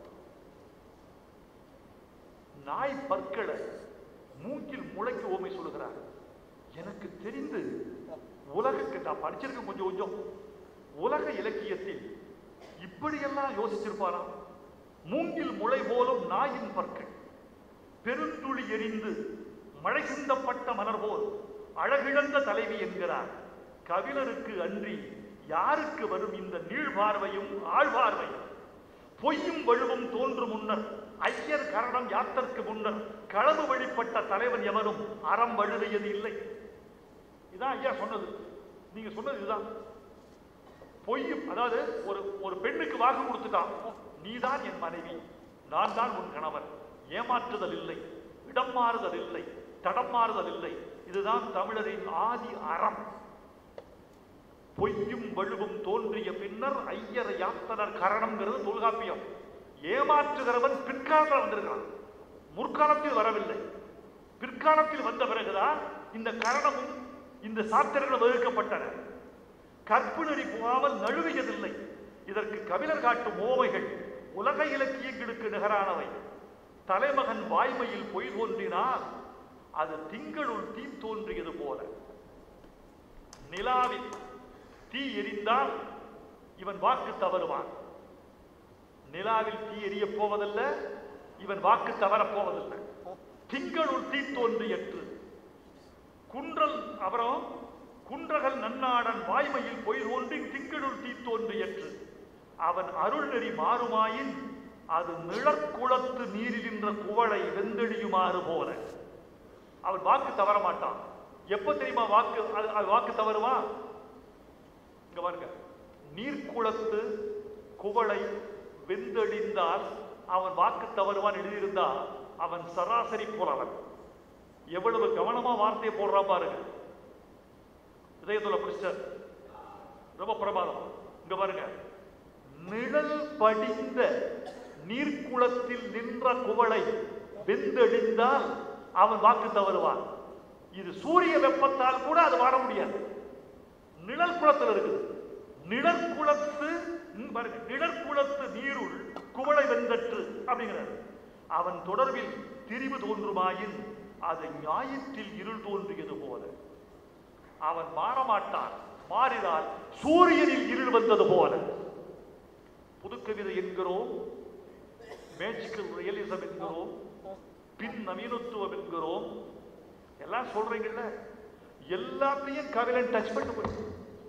நாய் பற்களை மூக்கில் முளைக்கு ஓமை சொல்லுகிறார் எனக்கு தெரிந்து உலகக்கு நான் படிச்சிருக்கேன் கொஞ்சம் கொஞ்சம் உலக இலக்கியத்தில் இப்படியெல்லாம் யோசிச்சிருப்பாராம் மூங்கில் முளை போலும் நாயின் பற்கள் பெருந்துளி எரிந்து மழை சிந்தப்பட்ட மலர் போல் அழகிழந்த தலைவி என்கிறார் கவிழருக்கு அன்றி யாருக்கு வரும் இந்த நீழ்பார்வையும் ஆழ்வார்வையும் பொய்யும் வழுவும் தோன்றும் முன்னர் ஐயர் கரணம் யாத்தற்கு முன்னர் களவு வழிபட்ட தலைவன் எவனும் அறம் வழுதையது இல்லை இதான் ஐயா சொன்னது நீங்க சொன்னது இதுதான் பொய்யும் அதாவது ஒரு ஒரு பெண்ணுக்கு வாக்கு கொடுத்துட்டான் நீதான் என் மனைவி நான் தான் உன் கணவன் ஏமாற்றுதல் இல்லை இடம் மாறுதல் இல்லை தடம் மாறுதல் இல்லை இதுதான் தமிழரின் ஆதி அறம் பொய்யும் வழுவும் தோன்றிய பின்னர் ஐயர் யாத்தனர் கரணம்ங்கிறது தொல்காப்பியம் ஏமாற்றுகிறவன் பிற்காலத்தில் வந்திருக்கிறான் முற்காலத்தில் வரவில்லை பிற்காலத்தில் வந்த பிறகுதான் இந்த கரணமும் இந்த சாத்திரங்கள் வகுக்கப்பட்டன கற்பு நெறி போகாமல் நழுவியதில்லை இதற்கு கபிலர் காட்டும் ஓமைகள் உலக இலக்கியங்களுக்கு நிகரானவை தலைமகன் வாய்மையில் பொய் தோன்றினால் அது திங்களுள் தீ தோன்றியது போல நிலாவில் தீ எரிந்தால் இவன் வாக்கு தவறுவான் நிலாவில் தீ எரியப் போவதல்ல இவன் வாக்கு தவறப் போவதில்லை திங்களுள் தீ தோன்றியற்று குன்றல் அப்புறம் குன்றகல் நன்னாடன் வாய்மையில் பொய் தோன்றி திங்களுள் தீ தோன்றியற்று அவன் அருள் நெறி மாறுமாயின் அது நிழற்குளத்து நீரில் நின்ற குவளை வெந்தெளியுமாறு போல அவன் வாக்கு தவற மாட்டான் எப்ப தெரியுமா வாக்கு அது- அது வாக்கு தவறுவான் இங்க பாருங்க நீர்க்குளத்து குவளை வெந்தெளிந்தால் அவன் வாக்கு தவறுவான் எழுதியிருந்தா அவன் சராசரி புலவன் எவ்வளவு கவனமா வார்த்தையை போடுறான் பாருங்க இதயத்துல பிடிச்சார் ரொம்ப பிரமாதம் இங்க பாருங்க நிழல் படிந்த நீர்க்குளத்தில் நின்ற குவளை வெந்தெளிந்தால் அவன் வாக்கு தவறுவான் இது சூரிய வெப்பத்தால் கூட அது வாழ முடியாது நிழல் குளத்தில் இருக்குது நிழற்குளத்து ம், பாருங்க நிழற்குளத்து நீருள் குவளை வெந்தற்று அப்படிங்கிறார் அவன் தொடர்பில் திரிவு தோன்றுமாயின் அது ஞாயிற்றில் இருள் தோன்றியது போல அவன் மாறமாட்டான் மாறினால் சூரியனில் இருள் வந்தது போல புதுக்கவிதை என்கிறோம் மேஜிக்கல் ரியலிசம் என்கிறோம் பின் நவீனத்துவம் என்கிறோம் எல்லாம் சொல்றீங்கல்ல எல்லாத்தையும் கவிழன் டச் பண்ணி போயிடும்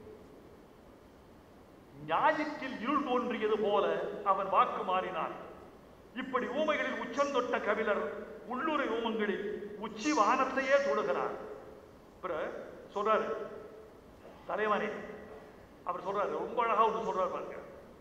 ஞாயிற்றில் இருள் தோன்றியது போல அவன் வாக்கு மாறினான் இப்படி ஊமைகளில் உச்சம் தொட்ட கவிழர் உள்ளுரை ஊமங்களில் உச்சி வானத்தையே தொடுகிறார் அப்புறம் சொல்றாரு தலைவனே அவர் சொல்றாரு ரொம்ப அழகா ஒன்று சொல்றாரு பாருங்க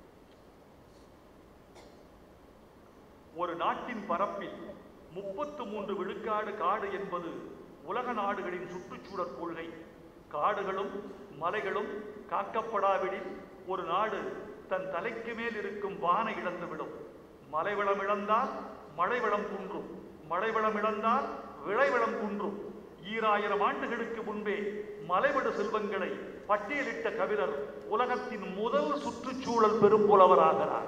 ஒரு நாட்டின் பரப்பில் முப்பத்து மூன்று விழுக்காடு காடு என்பது உலக நாடுகளின் சுற்றுச்சூழல் கொள்கை காடுகளும் மலைகளும் காக்கப்படாவிடில் ஒரு நாடு தன் தலைக்கு மேல் இருக்கும் வானை இழந்துவிடும் மலைவளம் இழந்தால் மழைவளம் குன்றும் மழைவளம் இழந்தால் விளைவளம் குன்றும் ஈராயிரம் ஆண்டுகளுக்கு முன்பே மலைவடு செல்வங்களை பட்டியலிட்ட கவிஞர் உலகத்தின் முதல் சுற்றுச்சூழல் பெரும்புலவராகிறார்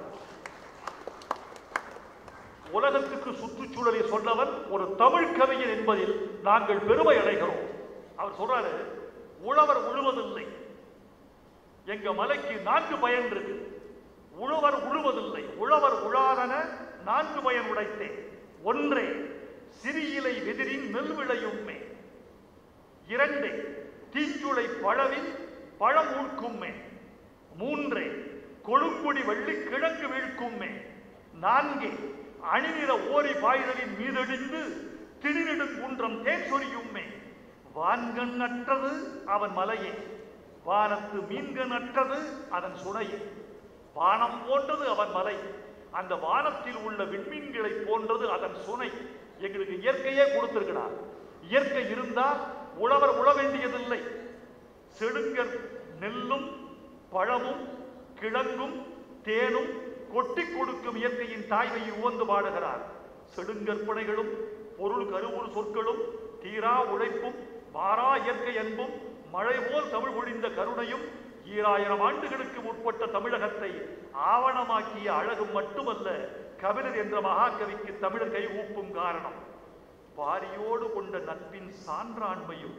உலகத்துக்கு சுற்றுச்சூழலை சொன்னவன் ஒரு தமிழ் கவிஞன் என்பதில் நாங்கள் பெருமை அடைகிறோம் அவர் சொல்றாரு உழவர் உழுவதில்லை எங்க மலைக்கு நான்கு பயன் இருக்கு உழவர் உழுவதில்லை உழவர் உழாதன நான்கு பயன் உடைத்தேன் ஒன்றே சிறியிலை வெதிரின் நெல் விளையுமே இரண்டே தீஞ்சுளை பழவின் பழம் ஊழ்க்கும்மே மூன்றே கொழுங்குடி வள்ளி கிழங்கு வீழ்க்கும்மே நான்கே அணிநிற ஓரி பாய்தலின் மீதெழிந்து திணிநெடுங்குன்றம் தேன் சொரியும்மே வான்கண் அற்றது அவன் மலையே வானத்து மீன்கண் அற்றது அதன் சுனையே வானம் போன்றது அவன் மலை அந்த வானத்தில் உள்ள விண்மீன்களை போன்றது அதன் சுனை எங்களுக்கு இயற்கையே கொடுத்திருக்கிறார் இயற்கை இருந்தால் உழவர் உழ வேண்டியதில்லை செடுங்கர் நெல்லும் பழமும் கிழங்கும் தேனும் கொட்டி கொடுக்கும் இயற்கையின் தாய்மையை உவந்து பாடுகிறார் செடுங்கற்பனைகளும் பொருள் கருவூர் சொற்களும் தீரா உழைப்பும் மாறா இயற்கை அன்பும் மழை போல் தமிழ் பொழிந்த கருணையும் ஈராயிரம் ஆண்டுகளுக்கு முற்பட்ட தமிழகத்தை ஆவணமாக்கிய அழகும் மட்டுமல்ல கபிலர் என்ற மகாகவிக்கு தமிழர் கை ஊப்பும் காரணம் பாரியோடு கொண்ட நட்பின் சான்றாண்மையும்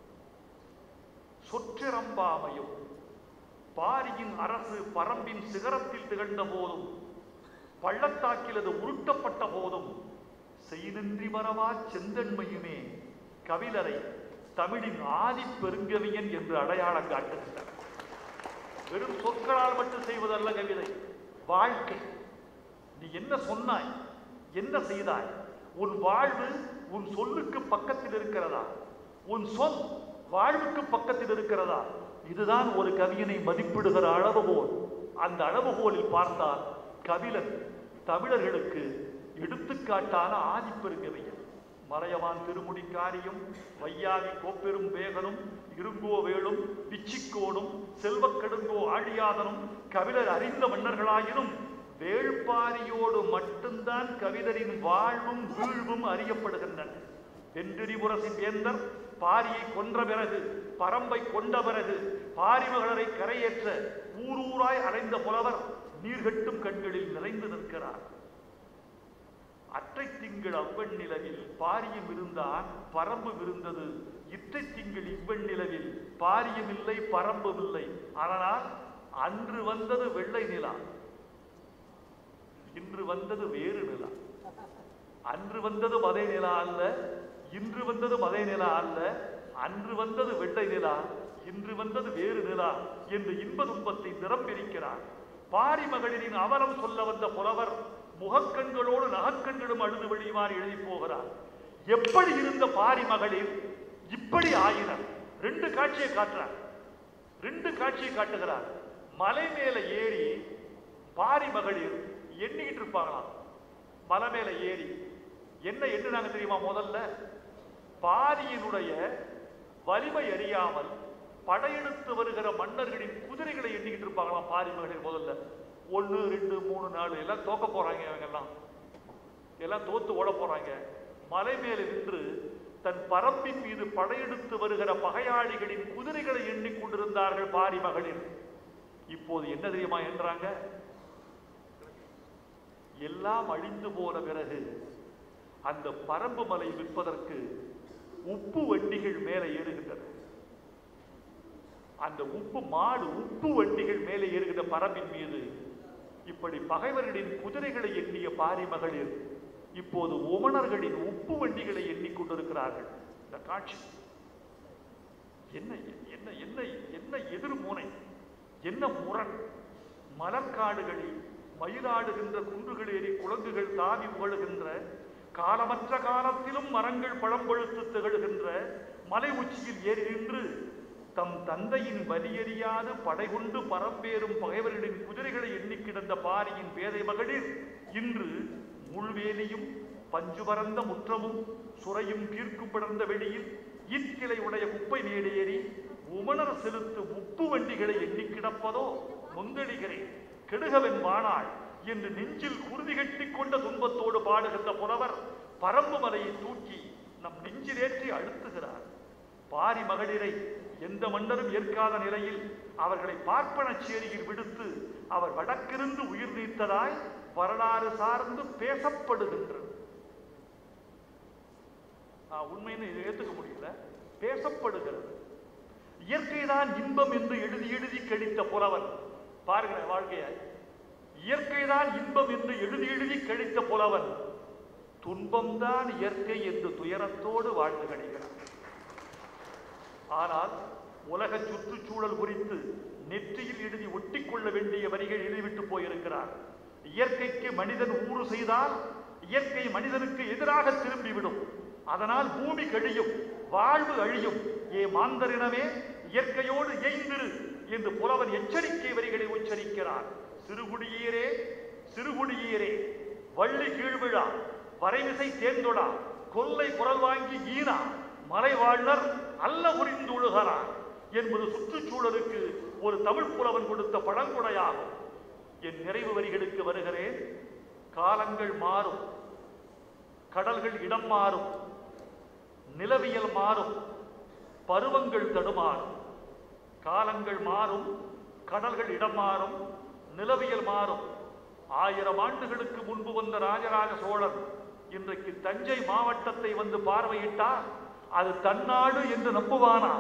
சொற்றிரம்பாமையும் பாரியின் அரசு பரம்பின் சிகரத்தில் திகழ்ந்த போதும் பள்ளத்தாக்கில் அது உருட்டப்பட்ட போதும் செய்நின்றி வரவா செந்தன்மையுமே கபிலரை தமிழின் ஆதி பெருங்கவியன் என்று அடையாளம் காட்டுகின்றனர் வெறும் சொற்களால் மட்டும் செய்வதல்ல கவிதை வாழ்க்கை நீ என்ன சொன்னாய் என்ன செய்தாய் உன் வாழ்வு உன் சொல்லுக்கு பக்கத்தில் இருக்கிறதா உன் சொல் வாழ்வுக்கு பக்கத்தில் இருக்கிறதா இதுதான் ஒரு கவியனை மதிப்பிடுகிற அளவுகோல் அந்த அளவுகோலில் பார்த்தால் கபிலன் தமிழர்களுக்கு எடுத்துக்காட்டான ஆதிப்பெருங்கவியன் மலையவான் திருமுடிக்காரியும் வையாவி கோப்பெரும் வேகனும் இருங்கோவேளும் பிச்சிக்கோடும் செல்வக்கடுங்கோ ஆழியாதனும் கபிலர் அறிந்த மன்னர்களாயினும் வேள்பாரியோடு மட்டும்தான் கவிதரின் வாழ்வும் வீழ்வும் அறியப்படுகின்றன வென்றிரிபுரசின் வேந்தர் பாரியை கொன்ற பிறகு பரம்பை கொண்ட பிறகு பாரிமகளரை கரையேற்ற ஊரூராய் அலைந்த புலவர் நீர்கட்டும் கண்களில் நிறைந்து நிற்கிறார் அற்றை திங்கள் அவ்வெண் நிலவில் பாரியம் இருந்தான் பரம்பும் இருந்தது இற்றை திங்கள் இவ்வெண் நிலவில் பாரியம் இல்லை பரம்பும் இல்லை ஆனால் அன்று வந்தது வெள்ளை நிலா இன்று வந்தது வேறு நிலா அன்று வந்தது மதை நிலா அல்ல இன்று வந்தது மதை நிலா அல்ல அன்று வந்தது வெள்ளை நிலா இன்று வந்தது வேறு நிலா என்று இன்ப துன்பத்தை நிரம்பியிருக்கிறார் பாரி மகளிரின் அவலம் சொல்ல வந்த புலவர் முகக்கண்களோடு நகக்கண்களும் அழுது வெளியுமாறு எழுதி போகிறார் எப்படி இருந்த பாரி மகளிர் இப்படி ஆயினர் ரெண்டு காட்சியை காட்டுறார் ரெண்டு காட்சியை காட்டுகிறார் மலை மேல ஏறி பாரி மகளிர் எண்ணிக்கிட்டு இருப்பாங்களாம் மலை மேல ஏறி என்ன எண்ணுனாங்க தெரியுமா முதல்ல பாரியினுடைய வலிமை அறியாமல் படையெடுத்து வருகிற மன்னர்களின் குதிரைகளை எண்ணிக்கிட்டு இருப்பாங்களாம் பாரி மகளிர் முதல்ல ஒன்று ரெண்டு மூணு நாலு எல்லாம் தோக்க போறாங்க இவங்க எல்லாம் எல்லாம் தோத்து ஓட போறாங்க மலை மேல நின்று தன் பரம்பின் மீது படையெடுத்து வருகிற பகையாளிகளின் குதிரைகளை எண்ணிக்கொண்டிருந்தார்கள் பாரி மகளிர் இப்போது என்ன தெரியுமா என்றாங்க எல்லாம் அழிந்து போன பிறகு அந்த பரம்பு மலை விற்பதற்கு உப்பு வண்டிகள் மேலே ஏறுகின்றன அந்த உப்பு மாடு உப்பு வண்டிகள் மேலே ஏறுகின்ற பரம்பின் மீது இப்படி பகைவர்களின் குதிரைகளை எண்ணிய பாரி மகளிர் இப்போது உமணர்களின் உப்பு வண்டிகளை எண்ணிக்கொண்டிருக்கிறார்கள் இந்த காட்சி என்ன என்ன என்ன என்ன எதிர்முனை என்ன முரண் மலர்காடுகளில் மயிலாடுகின்ற குன்றுகள் ஏறி குழங்குகள் தாவி புகழுகின்ற காலமற்ற காலத்திலும் மரங்கள் பழம் பழுத்து திகழ்கின்ற மலை உச்சியில் ஏறி நின்று தம் தந்தையின் வலியறியாது படை கொண்டு பரம்பேறும் பகைவர்களின் குதிரைகளை எண்ணி கிடந்த பாரியின் பேதை மகளிர் இன்று முள்வேலியும் பஞ்சு பரந்த முற்றமும் சுரையும் கீர்க்கும் படர்ந்த வெளியில் ஈர்க்கிளை உடைய குப்பை மேடேறி உமணர் செலுத்து உப்பு வண்டிகளை எண்ணி கிடப்பதோ நொந்தடிகிறேன் கெடுகவன் வானாள் என்று நெஞ்சில் குருதி கட்டிக் கொண்ட துன்பத்தோடு பாடுகின்ற புலவர் பரம்பு மலையை தூக்கி நம் நெஞ்சிலேற்றி அழுத்துகிறார் பாரி மகளிரை எந்த மன்னரும் ஏற்காத நிலையில் அவர்களை பார்ப்பனச் சேரியில் விடுத்து அவர் வடக்கிருந்து உயிர் நீத்ததாய் வரலாறு சார்ந்து பேசப்படுகின்றது ஆஹ், உண்மைன்னு இதை ஏத்துக்க முடியல பேசப்படுகிறது இயற்கைதான் இன்பம் என்று எழுதி எழுதி கழித்த புலவன் பாருங்க வாழ்க்கைய இயற்கைதான் இன்பம் என்று எழுதி எழுதி கழித்த புலவன் துன்பம்தான் இயற்கை என்று துயரத்தோடு வாழ்ந்து கழிகிறான் ஆனால் உலக சுற்றுச்சூழல் குறித்து நெற்றியில் எழுதி ஒட்டிக்கொள்ள வேண்டிய வரிகள் எழுதிவிட்டு போயிருக்கிறார் இயற்கைக்கு மனிதன் ஊறு செய்தால் இயற்கை மனிதனுக்கு எதிராக திரும்பிவிடும் அதனால் பூமி கழியும் வாழ்வு அழியும் ஏ மாந்தரினமே இயற்கையோடு எய்ந்திரு என்று புலவன் எச்சரிக்கை வரிகளை உச்சரிக்கிறார் சிறுகுடியீரே சிறுகுடியீரே வள்ளி கீழ்விழா வரைவிசை தேர்ந்தொடா கொல்லை குரல் வாங்கி ஈனா மலை வாழ்னர் அல்ல புரிந்துழுகிறார் என்பது சுற்றுச்சூழலுக்கு ஒரு தமிழ் புலவன் கொடுத்த பழங்குடையாகும் என் நிறைவு வரிகளுக்கு வருகிறேன் காலங்கள் மாறும் கடல்கள் இடம் மாறும் நிலவியல் மாறும் பருவங்கள் தடுமாறும் காலங்கள் மாறும் கடல்கள் இடம் மாறும் நிலவியல் மாறும் ஆயிரம் ஆண்டுகளுக்கு முன்பு வந்த ராஜராஜ சோழன் இன்றைக்கு தஞ்சை மாவட்டத்தை வந்து பார்வையிட்டால் அது தன்னாடு என்று நம்புவானா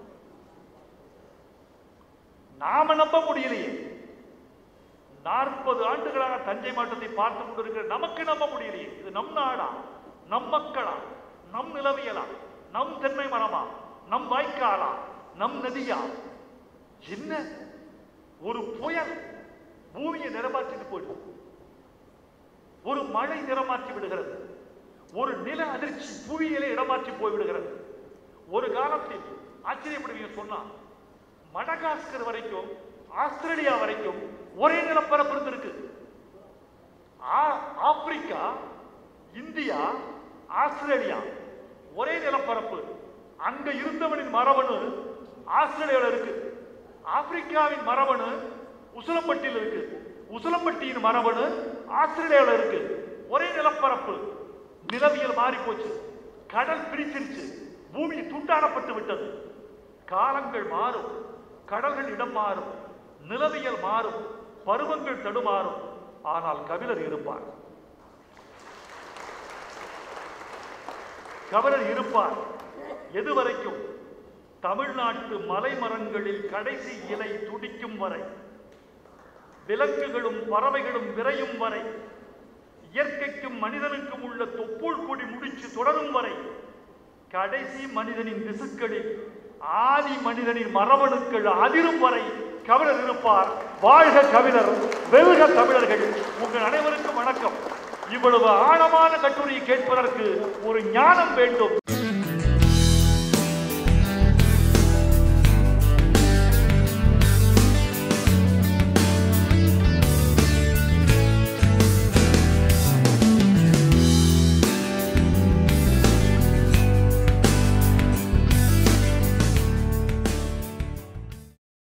நாம நம்ப முடியலையே நாற்பது ஆண்டுகளாக தஞ்சை மாவட்டத்தை பார்த்து கொண்டிருக்கிற நமக்கு நம்ப முடியலையே இது நம் நாடா நம் மக்களா நம் நிலவியலா நம் தென்னை மரமா நம் வாய்க்காலா நம் நதியா என்ன ஒரு புயல் பூமியை நிறமாற்றிட்டு போயிடும் ஒரு மழை நிறமாற்றி விடுகிறது ஒரு நில அதிர்ச்சி புவியிலே இடமாற்றி போய்விடுகிறது ஒரு காலத்தில் ஆச்சரியப்படுவீங்க சொன்னா மடகாஸ்கர் வரைக்கும் ஆஸ்திரேலியா வரைக்கும் ஒரே நிலப்பரப்பு இருந்திருக்கு ஆ- ஆப்பிரிக்கா இந்தியா ஆஸ்திரேலியா ஒரே நிலப்பரப்பு அங்க இருந்தவனின் மரபணு ஆஸ்திரேலியாவில் இருக்கு ஆப்பிரிக்காவின் மரபணு உசிலம்பட்டியில் இருக்கு உசிலம்பட்டியின் மரபணு ஆஸ்திரேலியாவில் இருக்கு ஒரே நிலப்பரப்பு நிலவியல் மாறி போச்சு கடல் பிரிச்சிருச்சு பூமி துண்டாடப்பட்டு விட்டது காலங்கள் மாறும் கடல்கள் இடம் மாறும் நிலவியல் மாறும் பருவங்கள் தடுமாறும் ஆனால் கபிலர் இருப்பார் கபிலர் இருப்பார் எதுவரைக்கும் தமிழ்நாட்டு மலைமரங்களில் கடைசி இலை துடிக்கும் வரை விலங்குகளும் பறவைகளும் விரையும் வரை இயற்கைக்கும் மனிதனுக்கும் உள்ள தொப்புள் கொடி முடிச்சு தொடரும் வரை கடைசி மனிதனின் திசுக்களில் ஆதி மனிதனின் மரபணுக்கள் அதிரும் வரை கபிலர் இருப்பார் வாழ்க கபிலர் வெல்க தமிழர்கள் உங்கள் அனைவருக்கும் வணக்கம் இவ்வளவு ஆழமான கட்டுரையை கேட்பதற்கு ஒரு ஞானம் வேண்டும்